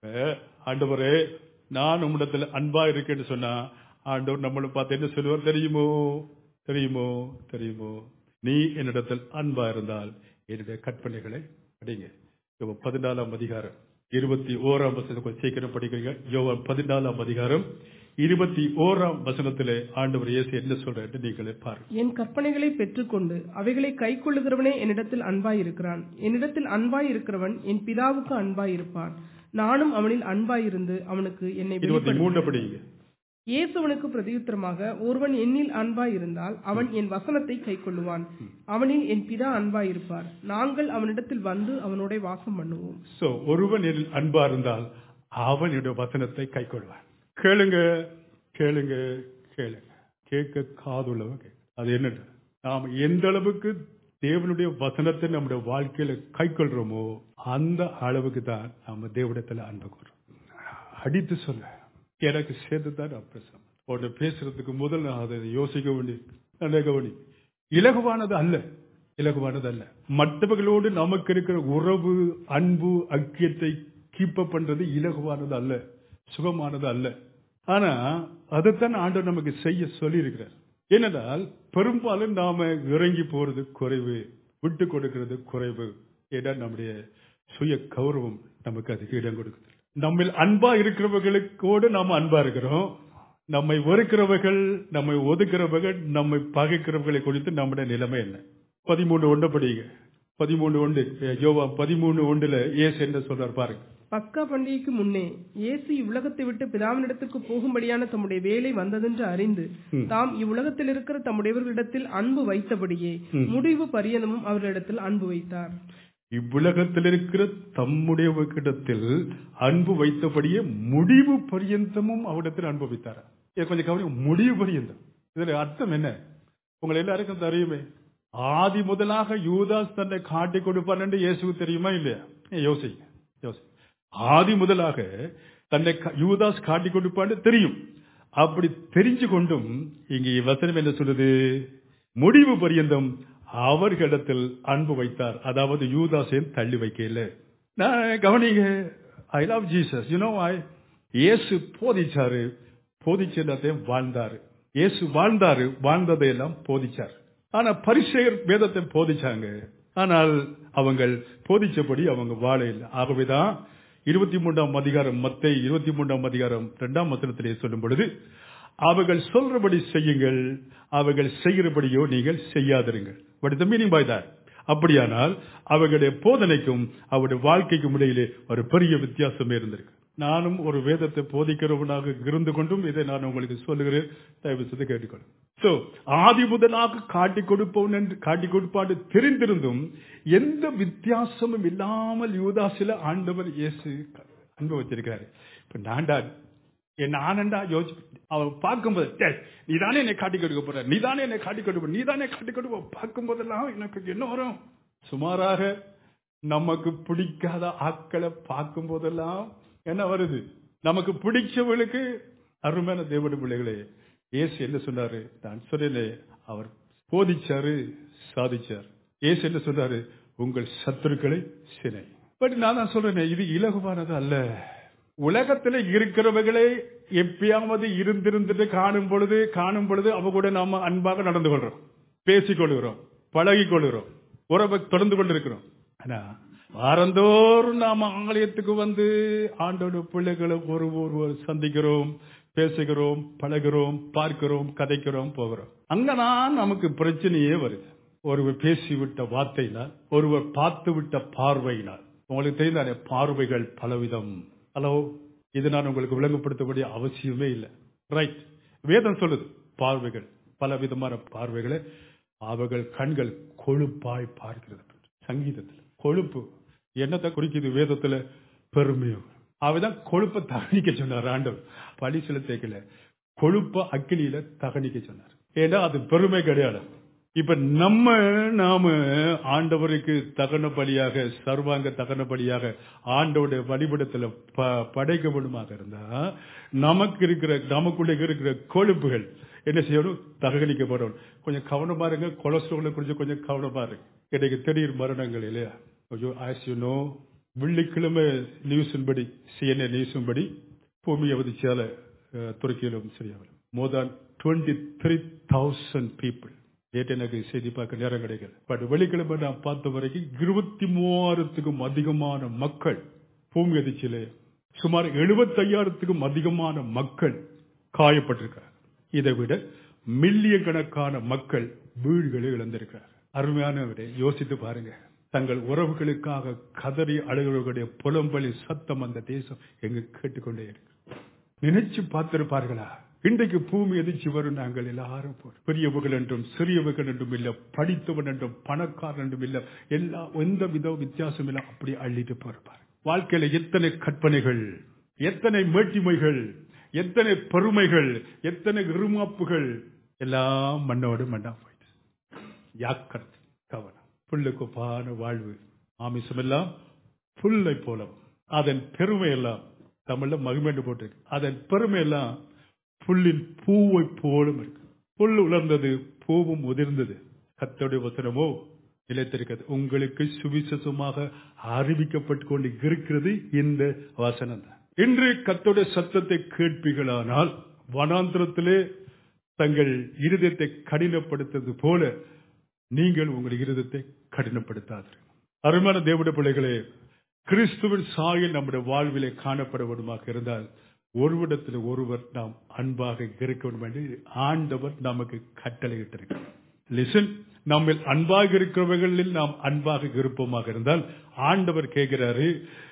ஆண்டவரே நான் உம்மிடத்தில் அன்பா இருக்கேன்னு சொன்னா ஆண்டவர் நம்மளை பார்த்து என்ன சொல்லுவார் தெரியுமோ தெரியுமோ தெரியுமோ நீ என்னிடத்தில் அன்பா இருந்தால் என்னுடைய கற்பனைகளை படிங்க யோவான் பதினாலாம் அதிகாரம் இருபத்தி ஓராம் வசனம் கொஞ்சம் சீக்கிரம் படிக்கிறீங்க யோவான் பதினாலாம் அதிகாரம் இருபத்தி ஓராம் வசனத்திலே ஆண்டவர் இயேசு என்ன சொல்றாரு நீங்களே பாருங்க என் கற்பனைகளை பெற்றுக்கொண்டு அவைகளை கைக்கொள்ளுகிறவனே என்னிடத்தில் அன்பாய் இருக்கிறான் என்னிடத்தில் அன்பாய் இருக்கிறவன் என் பிதாவுக்கு அன்பாய் இருப்பான் நானும் அவனில் அன்பாய் இருந்து அவனுக்கு என்னை இருபத்தி வெளிப்படுத்துவேன். மூன்று படிங்க இயேசுவனுக்கு பிரதியுத்தரமாக ஒருவன் என்னில் அன்பாய் இருந்தால் அவன் என் வசனத்தை கைக்கொள்ளுவான் அவனில் என் பிதா அன்பாய் இருப்பார் நாங்கள் அவனிடத்தில் வந்து அவனோட வாசம் பண்ணுவோம் சோ ஒருவன் என்னில் அன்பா இருந்தால் அவனுடைய வசனத்தை கை கொள்வான் கேளுங்க கேளுங்க கேளுங்க கேட்க காதுள்ளவங்க கேட்க. அது என்னது நாம் எந்த அளவுக்கு தேவனுடைய வசனத்தை நம்முடைய வாழ்க்கையில கை கொள்றோமோ அந்த அளவுக்கு தான் நாம தேவனிடத்துல அன்பு கூறோம் அடித்து சொல்ல எனக்கு சேர்த்து தான் அப்பிரசம் உன்னை பேசுறதுக்கு முதல் நான் அதை யோசிக்க வேண்டி நல்லா கவனி இலகுவானது அல்ல இலகுவானது அல்ல மற்றவர்களோடு நமக்கு இருக்கிற உறவு அன்பு ஐக்கியத்தை கீப்ப பண்றது இலகுவானது அல்ல சுகமானது அல்ல ஆனா அதைத்தான் ஆண்டவர் நமக்கு செய்ய சொல்லி இருக்கிறார் ஏனென்றால் பெரும்பாலும் நாம இறங்கி போறது குறைவு விட்டு கொடுக்கிறது குறைவு ஏன்னா நம்முடைய சுய கௌரவம் நமக்கு அதுக்கு இடம் கொடுக்குது நம்மில் அன்பா இருக்கிறவர்களுக்கோடு நாம அன்பா இருக்கிறோம் நம்மை வெறுக்கிறவர்கள் நம்மை ஒதுக்கிறவர்கள் நம்மை பகைக்கிறவர்களை குறித்து நம்முடைய நிலைமை என்ன பதிமூணு ஒன்று படிங்க பதிமூணு ஒன்று யோவா பதிமூணு ஒன்றுல ஏசு என்ன சொல்றார் பாருங்க பக்கா பண்டிகைக்கு முன்னே இயேசு இவ்வுலகத்தை விட்டு பிதாவினிடத்துக்கு போகும்படியான தம்முடைய வேலை வந்ததென்று அறிந்து தாம் இவ்வுலகத்தில் இருக்கிற தம்முடையவர்களிடத்தில் அன்பு வைத்தபடியே முடிவு பரியந்தமும் அவர்களிடத்தில் அன்பு வைத்தார் இவ்வுலகத்தில் இருக்கிற தம்முடைய இடத்தில் அன்பு வைத்தபடியே முடிவு பரியந்தமும் அவரிடத்தில் அன்பு வைத்தார் இது கொஞ்சம் கவனி முடிவு பரியந்தம் இதுல அர்த்தம் என்ன உங்களை எல்லாருக்கும் தெரியுமே ஆதி முதலாக யூதாஸ் தன்னை காட்டி கொடுப்பான் என்று இயேசுக்கு தெரியுமா இல்லையா ஏ, யோசிங்க யோசி ஆதி முதலாக தன்னை க- யூதாஸ் காட்டி கொடுப்பான்னு தெரியும் அப்படி தெரிஞ்சு கொண்டும் இங்கே வசனம் என்ன சொல்லுது முடிவு பரியந்தம் அவர்களிடத்தில் அன்பு வைத்தார் அதாவது யூதாசையும் தள்ளி வைக்கல நான் கவனிங்க I love Jesus you know I இயேசு போதிச்சாரு போதிச்ச எல்லாத்தையும் வாழ்ந்தாரு இயேசு வாழ்ந்தாரு வாழ்ந்ததையெல்லாம் போதிச்சார் ஆனா பரிசெயர் வேதத்தை போதிச்சாங்க ஆனால் அவங்கள் போதிச்சபடி அவங்க வாழ இல்லை ஆகவேதான் இருபத்தி மூன்றாம் அதிகாரம் மத்தை இருபத்தி மூன்றாம் அதிகாரம் இரண்டாம் வசனத்திலே சொல்லும் பொழுது அவர்கள் சொல்றபடி செய்யுங்கள் அவர்கள் செய்கிறபடியோ நீங்கள் செய்யாதிருங்கள் but the meaning by that அப்படியானால் அவர்களுடைய போதனைக்கும் அவருடைய வாழ்க்கைக்கும் இடையிலே ஒரு பெரிய வித்தியாசமே இருந்திருக்கு நானும் ஒரு வேதத்தை போதிக்கிறவனாக இருந்து கொண்டும் இதை நான் உங்களுக்கு சொல்லுகிறேன் தயவு செய்து கேட்டுக்கொள்ளும் சோ ஆதி முதலாக காட்டி கொடுப்பவன் என்று காட்டி கொடுப்பாடு தெரிந்திருந்தும் எந்த வித்தியாசமும் இல்லாமல் யூதாசில ஆண்டவர் இயேசு அன்பு வச்சிருக்காரு இப்ப நான்டா என் ஆனண்டா யோசிச்சு அவன் பார்க்கும்போது "டேய், நீதானே என்னை காட்டி கொடுக்க போற நீதானே என்னை காட்டி கொடுப்ப நீதானே காட்டி கொடுப்ப பார்க்கும் போதெல்லாம் எனக்கு என்ன வரும் சுமாராக நமக்கு பிடிக்காத ஆட்களை பார்க்கும் போதெல்லாம் என்ன வருது நமக்கு பிடிச்சவளுக்கு அருமையான தேவனுடைய பிள்ளைகளே இயேசு என்ன சொன்னாரு நான் சொன்னேனே அவர் போதிச்சாரு சாதிச்சார் இயேசு என்ன சொன்னாரு உங்கள் சத்துருக்களை சினை பட் நான் தான் சொல்றேனே இது இலகுவானது அல்ல உலகத்துல இருக்கிறவர்களே எப்பயாவது இருந்திருந்துட்டு காணும் பொழுது காணும் பொழுது அவ கூட நாம அன்பாக நடந்து கொள்றோம் பேசிக் கொள்கிறோம் பழகிக் கொள்கிறோம் உறவை தொடர்ந்து கொண்டிருக்கிறோம் ஆனா வாரந்தோறும் நாம ஆலயத்துக்கு வந்து ஆண்டோட பிள்ளைகளை ஒரு ஒருவர் சந்திக்கிறோம் பேசுகிறோம் பழகிறோம் பார்க்கிறோம் கதைக்கிறோம் போகிறோம் அங்கதான் நமக்கு பிரச்சனையே வருது ஒருவர் பேசிவிட்ட வார்த்தையினால் ஒருவர் பார்த்து விட்ட பார்வையினால் உங்களுக்கு தெரிந்தானே பார்வைகள் பலவிதம் ஹலோ இது நான் உங்களுக்கு விளங்கப்படுத்தக்கூடிய அவசியமே இல்லை ரைட் வேதம் சொல்லுது பார்வைகள் பல விதமான பார்வைகளை அவர்கள் கண்கள் கொழுப்பாய் பார்க்கிறது சங்கீதத்துல கொழுப்பு என்னத்தை குறிக்குது வேதத்துல பெருமையோ அவதான் கொழுப்பை தகனிக்க சொன்னார் ஆண்டவர் பழிசில தேக்கல கொழுப்ப அக்கினியில தகனிக்க சொன்னார் ஏன்னா அது பெருமை கிடையாது இப்ப நம்ம நாம ஆண்டவருக்கு தகன பலியாக சர்வாங்க தகன பலியாக ஆண்டவருடைய வழிபடத்துல ப- படைக்கப்படுமாக இருந்தா நமக்கு இருக்கிற நமக்குள்ள இருக்கிற கொழுப்புகள் என்ன செய்யணும் தகனிக்கப்படணும் கொஞ்சம் கவனமா இருங்க கொலஸ்ட்ரால் குறித்து கொஞ்சம் கவனமா இருங்க எனக்கு தெரியும் மரணங்கள் இல்லையா ஐயோ ஆஸ் யூ நோ வெள்ளிக்கிழமை நியூஸின் படி சிஎன்ஏ நியூஸின் படி பூமி அவதிச்சால அஹ், துருக்கியிலும் சரியாவில் மோர் தான் டுவெண்ட்டி த்ரீ தௌசண்ட் பீப்புள் நேற்று எனக்கு செய்தி பார்க்க நேரம் கிடைக்கல பட் வெள்ளிக்கிழமை நான் பார்த்த வரைக்கும் இருபத்தி மூவாயிரத்துக்கும் அதிகமான மக்கள் பூமி அதிர்ச்சியிலே சுமார் எழுபத்தையாயிரத்துக்கும் அதிகமான மக்கள் காயப்பட்டிருக்கிறார் இதை விட மில்லியன் கணக்கான மக்கள் வீடுகளை இழந்திருக்கிறார் அருமையானவரை யோசித்து பாருங்க தங்கள் உறவுகளுக்காக கதறி அழுகிறவர்களுடைய புலம்பலி சத்தம் அந்த தேசம் எங்க கேட்டுக்கொண்டே இருக்கு நினைச்சு பார்த்திருப்பார்களா இன்றைக்கு பூமி எதிர்ச்சி வரும் நாங்கள் எல்லாரும் போறோம். பெரியவர்கள் என்றும் சிறியவர்கள் என்றும் இல்ல படித்தவன் என்றும் பணக்காரன் என்றும் இல்ல எல்லா எந்த வித வித்தியாசம் இல்ல அப்படி அள்ளிட்டு போயிருப்பார் வாழ்க்கையில எத்தனை கற்பனைகள் எத்தனை மேட்டிமைகள் எத்தனை பெருமைகள் எத்தனை இருமாப்புகள் எல்லாம் மண்ணோடு மண்ணா போயிடுச்சு யாக்கர்த்து கவனம் புல்லுக்குப்பான வாழ்வு ஆமிசம் எல்லாம் புல்லை போலவும் அதன் பெருமை எல்லாம் தமிழ்ல மகிமேண்டு போட்டிருக்கு அதன் பெருமை எல்லாம் புல்லின் பூவை போலும் இருக்கு புல் உலர்ந்தது பூவும் உதிர்ந்தது கத்தோடைய வசனமோ நிலைத்திருக்கிறது உங்களுக்கு சுவிசேஷமாக அறிவிக்கப்பட்டு கொண்டு இருக்கிறது இந்த வசனம் தான் இன்று கத்தோடைய சத்தத்தை கேட்பீர்களானால் வனாந்திரத்திலே தங்கள் இருதயத்தை கடினப்படுத்தது போல நீங்கள் உங்கள் இருதயத்தை கடினப்படுத்தாதீர்கள் அருமையான தேவட பிள்ளைகளே கிறிஸ்துவின் சாயல் நம்முடைய வாழ்விலே காணப்பட வேண்டுமாக இருந்தால் ஒருவிடத்தில் ஒருவர் நாம் அன்பாக இருக்க வேண்டும் என்று ஆண்டவர் நமக்கு கட்டளையிட்டிருக்கிறார் லிசன் நம்மில் அன்பாக இருக்கிறவர்களில் நாம் அன்பாக இருப்போமாக இருந்தால் ஆண்டவர் கேட்கிறாரு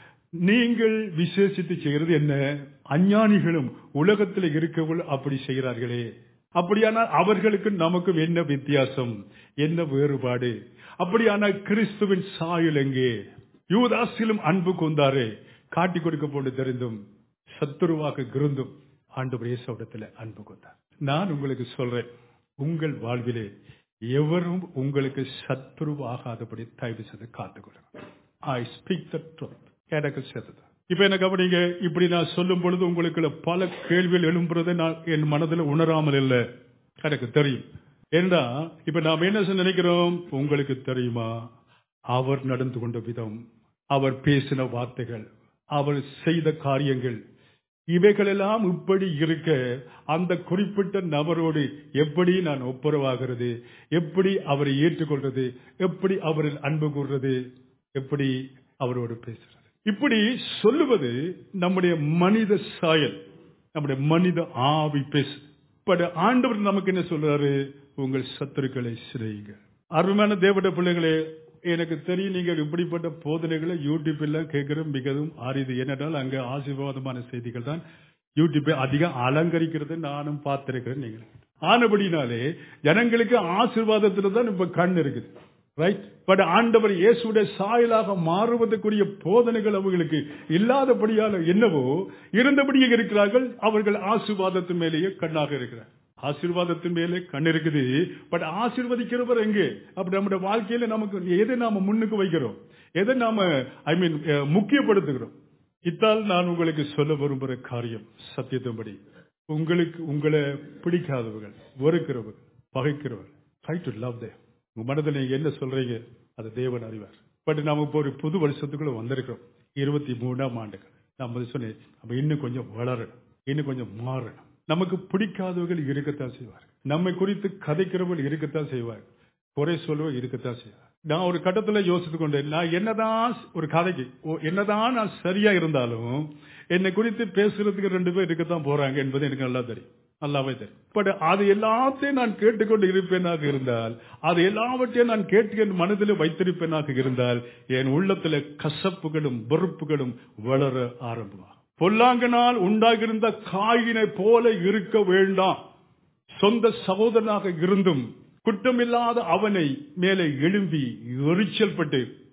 நீங்கள் விசேஷித்து செய்கிறது என்ன அஞ்ஞானிகளும் உலகத்தில் இருக்கவர்கள் அப்படி செய்கிறார்களே அப்படியானால் அவர்களுக்கு நமக்கும் என்ன வித்தியாசம் என்ன வேறுபாடு அப்படியானால் கிறிஸ்துவின் சாயல் எங்கே யூதாசிலும் அன்பு கொண்டாரே காட்டி கொடுக்க போன்று தெரிந்தும் சத்துருவாக இருந்தும் ஆண்டவர் இயேசுவிடத்தில் அன்பு கொண்டார் நான் உங்களுக்கு சொல்றேன் உங்கள் வாழ்விலே எவரும் உங்களுக்கு சத்துருவாகாதபடி தயவு செய்து காத்துக்கொள்ளுங்க ஐ ஸ்பீக் த ட்ரூத் எனக்கு சேர்த்தது இப்ப என்ன கவனிங்க இப்படி நான் சொல்லும் பொழுது உங்களுக்கு பல கேள்விகள் எழும்புறதை நான் என் மனதில் உணராமல் இல்லை எனக்கு தெரியும் ஏன்னா இப்ப நாம் என்ன செய்ய நினைக்கிறோம் உங்களுக்கு தெரியுமா அவர் நடந்து கொண்ட விதம் அவர் பேசின வார்த்தைகள் அவர் செய்த காரியங்கள் இவைகளெல்லாம் இப்படி இருக்க அந்த குறிப்பிட்ட நபரோடு எப்படி நான் ஒப்புரவாகிறது எப்படி அவரை ஏற்றுக்கொள்றது எப்படி அவரில் அன்பு கூறுறது எப்படி அவரோடு பேசுறது இப்படி சொல்லுவது நம்முடைய மனித சாயல் நம்முடைய மனித ஆவி பேசு பட் ஆண்டவர் நமக்கு என்ன சொல்றாரு உங்கள் சத்துருக்களை சிறையுங்க அருமையான தேவட பிள்ளைகளே எனக்கு தெரியும் நீங்கள் இப்படிப்பட்ட போதனைகளை யூடியூப்ல கேட்கிற மிகவும் அரிது ஏனென்றால் அங்க ஆசீர்வாதமான செய்திகள் தான் யூடியூப்பை அதிகம் அலங்கரிக்கிறது நானும் பார்த்திருக்கிறேன் நீங்கள் ஆனபடினாலே ஜனங்களுக்கு ஆசீர்வாதத்துல தான் இப்ப கண் இருக்குது ரைட் பட் ஆண்டவர் இயேசுடைய சாயலாக மாறுவதற்குரிய போதனைகள் அவர்களுக்கு இல்லாதபடியால என்னவோ இருந்தபடியே இருக்கிறார்கள் அவர்கள் ஆசீர்வாதத்தின் மேலேயே கண்ணாக இருக்கிறார் ஆசீர்வாதத்தின் மேலே கண் இருக்குது பட் ஆசீர்வதிக்கிறவர் எங்கே அப்படி நம்முடைய வாழ்க்கையில நமக்கு எதை நாம முன்னுக்கு வைக்கிறோம் எதை நாம ஐ மீன் முக்கியப்படுத்துகிறோம் இத்தால் நான் உங்களுக்கு சொல்ல விரும்புகிற காரியம் சத்தியத்தின்படி உங்களுக்கு உங்களை பிடிக்காதவர்கள் வெறுக்கிறவர்கள் பகைக்கிறவர்கள் ட்ரை டு லவ் தே உங்க மனதில் நீங்க என்ன சொல்றீங்க அது தேவன் அறிவார் பட் நாம இப்போ ஒரு புது வருஷத்துக்குள்ள வந்திருக்கிறோம் இருபத்தி மூணாம் ஆண்டுகள் நம்ம சொன்னேன் நம்ம இன்னும் கொஞ்சம் வளரணும் இன்னும் கொஞ்சம் மாறணும் நமக்கு பிடிக்காதவர்கள் இருக்கத்தான் செய்வார் நம்மை குறித்து கதைக்கிறவர்கள் இருக்கத்தான் செய்வார் குறை சொல்லுவ இருக்கத்தான் செய்வார் நான் ஒரு கட்டத்துல யோசித்து கொண்டேன் நான் என்னதான் ஒரு கதைக்கு ஓ, என்னதான் நான் சரியா இருந்தாலும் என்னை குறித்து பேசுறதுக்கு ரெண்டு பேர் இருக்கத்தான் போறாங்க என்பது எனக்கு நல்லா தெரியும் நல்லாவே தெரியும் பட் அது எல்லாத்தையும் நான் கேட்டுக்கொண்டு இருப்பேனாக இருந்தால் அது எல்லாவற்றையும் நான் கேட்டு என் மனதில் வைத்திருப்பேனாக இருந்தால் என் உள்ளத்துல கசப்புகளும் வெறுப்புகளும் வளர ஆரம்பமா பொல்லாங்கனால் உண்டாகிருந்த காயினை போல இருக்க வேண்டாம் சொந்த சகோதரனாக இருந்தும் குற்றமில்லாத அவனை மேலே எழும்பி எரிச்சல் பட்டு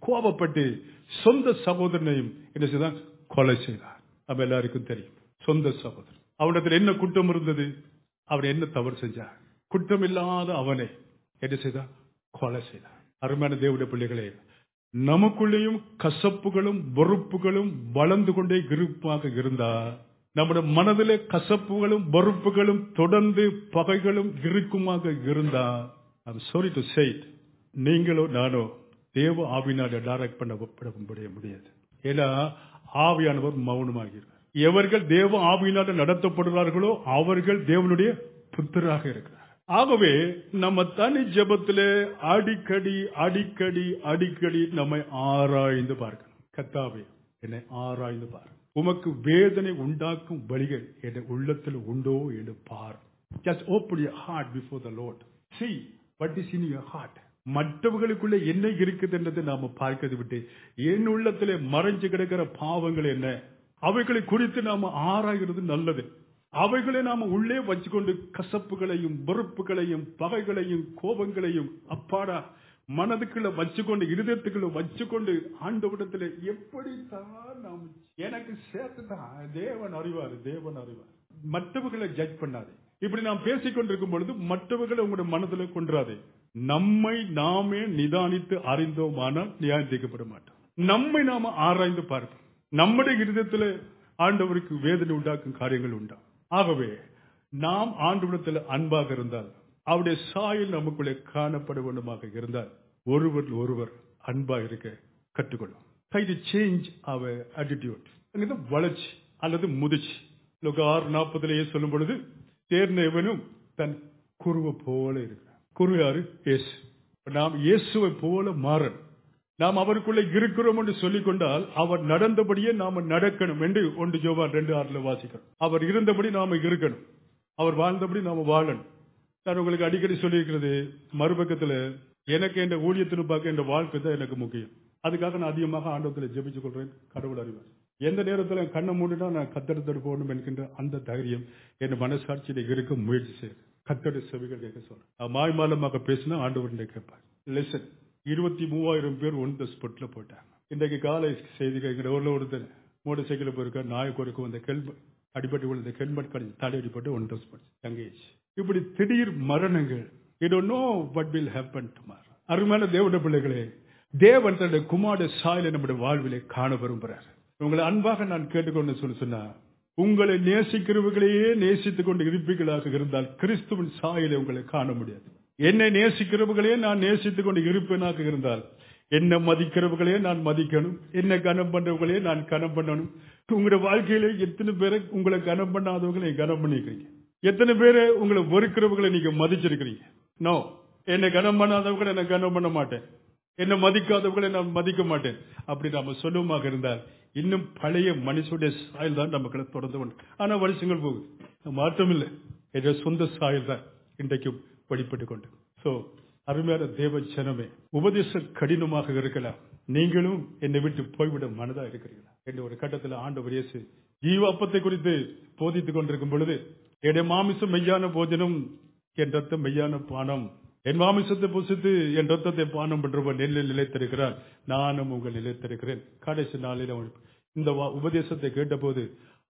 கோபப்பட்டு சொந்த சகோதரனையும் என்ன செய்தான் கொலை செய்தார் நம்ம எல்லாருக்கும் தெரியும் சொந்த சகோதரன் அவனிடத்தில் என்ன குற்றம் இருந்தது அவன் என்ன தவறு செஞ்சார் குற்றம் இல்லாத அவனை என்ன செய்தான் கொலை செய்தார் அருமையான தேவடைய பிள்ளைகளே நமக்குள்ளேயும் கசப்புகளும் வெறுப்புகளும் வளர்ந்து கொண்டே இருப்பாக இருந்தா நம்முடைய மனதிலே கசப்புகளும் வெறுப்புகளும் தொடர்ந்து பகைகளும் இருக்குமாக இருந்தா I'm sorry to say it. நீங்களோ நானோ தேவ ஆவினால டைரக்ட் பண்ணப்பட முடியாது ஏன்னா ஆவியானவர் மௌனமாகிறார் எவர்கள் தேவ ஆவியினால நடத்தப்படுகிறார்களோ அவர்கள் தேவனுடைய புத்தராக இருக்கிறார் ஆகவே நம்ம தனி ஜெபத்திலே அடிக்கடி அடிக்கடி அடிக்கடி நம்மை ஆராய்ந்து பார்க்கணும் கத்தாவே என்னை ஆராய்ந்து பார் உமக்கு வேதனை உண்டாக்கும் வழிகள் என் உள்ளத்தில் உண்டோ என்று பார் just open your heart before the lord see what is in your heart மற்றவர்களுக்குள்ள என்ன இருக்குது என்றதை நாம பார்க்கிறது விட்டு என் உள்ளத்திலே மறைஞ்சு கிடக்கிற பாவங்கள் என்ன அவைகளை குறித்து நாம ஆராய்கிறது நல்லது அவைகளை நாம உள்ளே வச்சுக்கொண்டு கசப்புகளையும் வெறுப்புகளையும் பகைகளையும் கோபங்களையும் அப்பாடா மனதுக்குள்ள வச்சுக்கொண்டு இருதயத்துக்குள்ள வச்சுக்கொண்டு ஆண்டவிடத்துல எப்படித்தான் நாம் எனக்கு சேர்த்துதான் தேவன் அறிவார் தேவன் அறிவார் மற்றவர்களை ஜட்ஜ் பண்ணாதே இப்படி நாம் பேசிக் கொண்டிருக்கும் பொழுது மற்றவர்களை உங்களுடைய மனதில் கொன்றாதே நம்மை நாமே நிதானித்து அறிந்தோமானால் நியாயந்திக்கப்பட மாட்டோம் நம்மை நாம ஆராய்ந்து பார்ப்போம் நம்முடைய இருதயத்தில் ஆண்டவருக்கு வேதனை உண்டாக்கும் காரியங்கள் உண்டா ஆகவே நாம் ஆண்டவரிடத்தில் அன்பாக இருந்தால் அவருடைய சாயல் நமக்குள்ளே காணப்பட வேண்டுமாக இருந்தால் ஒருவர் ஒருவர் அன்பா இருக்க கற்றுக்கொள்ளும் try to change our attitude அங்கே வளர்ச்சி அல்லது முதிர்ச்சி லோக ஆறு நாற்பதுலேயே சொல்லும் பொழுது தேர்ந்தவனும் தன் குருவை போல இருக்கிறார் குரு யாரு இயேசு நாம் இயேசுவை போல மாறன் நாம் அவருக்குள்ள இருக்கிறோம் என்று சொல்லிக் கொண்டால் அவர் நடந்தபடியே நாம நடக்கணும் என்று ஒன்று ஜோவான் ரெண்டு ஆறுல வாசிக்கிறோம் அவர் இருந்தபடி நாம இருக்கணும் அவர் வாழ்ந்தபடி நாம வாழணும் நான் உங்களுக்கு அடிக்கடி சொல்லியிருக்கிறது மறுபக்கத்துல எனக்கு என்ற ஊழியத்தின் பார்க்க என்ற வாழ்க்கை தான் எனக்கு முக்கியம் அதுக்காக நான் அதிகமாக ஆண்டவத்தில் ஜெபிச்சு கொள்றேன் கடவுள் அறிவார் எந்த நேரத்தில் என் கண்ணை மூடினா நான் கத்தெடுத்து போகணும் என்கின்ற அந்த தைரியம் என் மனசாட்சியில இருக்க முயற்சி செய்யுது கத்தோட செவிகள் கேட்க சொல்றேன் மாய்மாலமாக பேசினா ஆண்டவர்கிட்ட கேட்பார் லெசன் இருபத்தி மூவாயிரம் பேர் ஒன் த ஸ்பாட்ல போட்டாங்க இன்றைக்கு காலை செய்தி கேட்கிற ஒரு ஒருத்தர் மோட்டர் சைக்கிள் போயிருக்க நாய் குறைக்கும் அந்த கெல்ப அடிபட்டு விழுந்த ஹெல்மெட் கடி தலையடிப்பட்டு ஒன் த ஸ்பாட் தங்கேஜ் இப்படி திடீர் மரணங்கள் it know what will happen tomorrow அருமையான தேவட பிள்ளைகளே தேவன் தன்னுடைய குமார சாயலை நம்முடைய வாழ்விலே காண விரும்புகிறார் உங்களை அன்பாக நான் கேட்டுக்கொண்டு சொல்லி சொன்னா உங்களை நேசிக்கிறவர்களையே நேசித்துக் கொண்டு இருப்பீர்களாக இருந்தால் கிறிஸ்துவின் சாயலை உங்களை காண முடியாது என்னை நேசிக்கிறவர்களே நான் நேசித்துக் கொண்டு இருப்பேனாக இருந்தால் என்ன மதிக்கிறவர்களே நான் மதிக்கணும் என்ன கனம் பண்றவர்களே நான் கனம் பண்ணணும் உங்களுடைய வாழ்க்கையில எத்தனை பேரை உங்களை கனம் பண்ணாதவங்களை கனம் பண்ணிக்கிறீங்க எத்தனை பேரை உங்களை வெறுக்கிறவங்களை நீங்க மதிச்சிருக்கிறீங்க நோ என்னை கனம் பண்ணாதவங்களை நான் கனம் பண்ண மாட்டேன் என்ன மதிக்காதவர்களை நான் மதிக்க மாட்டேன் அப்படி நாம சொல்லுவமாக இருந்தால் இன்னும் பழைய மனுஷனுடைய சாயல் தான் நமக்கு தொடர்ந்து கொண்டு ஆனா வருஷங்கள் போகுது மாற்றம் இல்லை என்ற சொந்த சாயல் தான் இன்றைக்கும் வெளிப்பட்டு கொண்டு சோ அருமையான தேவ ஜனமே உபதேசம் கடினமாக இருக்கலாம் நீங்களும் என்னை விட்டு போய்விட மனதா இருக்கிறீர்களா என்று ஒரு கட்டத்தில் ஆண்டவர் இயேசு ஜீவ அப்பத்தை குறித்து போதித்துக் கொண்டிருக்கும் பொழுது என்னுடைய மாமிசம் மெய்யான போஜனம் என் ரத்தம் மெய்யான பானம் என் மாமிசத்தை புசித்து என் ரத்தத்தை பானம் பண்றவர் நெல்லில் நிலைத்திருக்கிறார் நானும் உங்கள் நிலைத்திருக்கிறேன் கடைசி நாளில் அவன் இந்த வா- உபதேசத்தை கேட்டபோது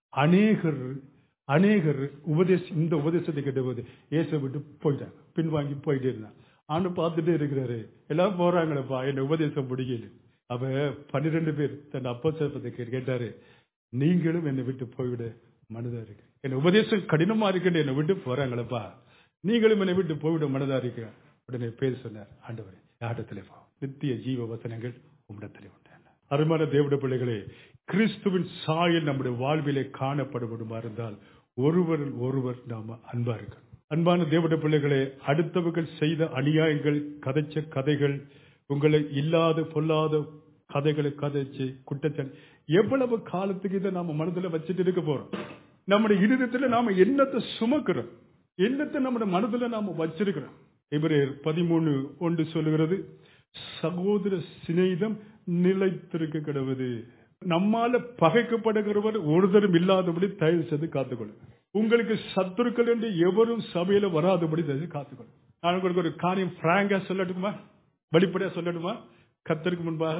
அநேகர் அநேகர் உபதேச இந்த உபதேசத்தை கேட்டபோது இயேசை விட்டு போயிட்டாங்க பின்வாங்கி போயிட்டே இருந்தான் ஆண்டு பார்த்துட்டே இருக்கிறாரு எல்லாரும் போறாங்களப்பா என்ன உபதேசம் பிடிக்கல அவ பன்னிரெண்டு பேர் தன் அப்பா சேப்பத்தை கேட்டாரு நீங்களும் என்னை விட்டு போய்விட மனதா இருக்கு என்ன உபதேசம் கடினமா இருக்குன்னு என்னை விட்டு போறாங்களப்பா நீங்களும் என்னை விட்டு போய்விட மனதா இருக்கு உடனே பேர் சொன்னார் ஆண்டவரே யாரிடத்திலே போ நித்திய ஜீவ வசனங்கள் உம்மிடத்திலே உண்டு அருமையான தேவட பிள்ளைகளே கிறிஸ்துவின் சாயல் நம்முடைய வாழ்விலே காணப்படுமா இருந்தால் ஒருவரில் ஒருவர் நாம அன்பா இருக்கணும் அன்பான தேவட பிள்ளைகளே அடுத்தவர்கள் செய்த அநியாயங்கள் கதைச்ச கதைகள் உங்களை இல்லாத பொல்லாத கதைகளை கதைச்சு குற்றச்சாட்டு எவ்வளவு காலத்துக்கு இதை நாம மனதுல வச்சுட்டு இருக்க போறோம் நம்முடைய இருதயத்துல நாம என்னத்தை சுமக்கிறோம் என்னத்தை நம்முடைய மனதுல நாம வச்சிருக்கிறோம் இவரேர் பதிமூணு ஒன்று சொல்லுகிறது சகோதர சிநேகிதம் நிலைத்திருக்க கிடவது நம்மால பகைக்கப்படுகிறவர் ஒருத்தரும் இல்லாதபடி தயவு செய்து காத்துக்கொள்ளுங்க உங்களுக்கு சத்துருக்கள் என்று எவரும் சபையில வராதபடி தயவு செய்து காத்துக்கொள்ளுங்க நான் உங்களுக்கு ஒரு காரியம் பிராங்கா சொல்லட்டுமா வெளிப்படையா சொல்லட்டுமா கத்தருக்கு முன்பாக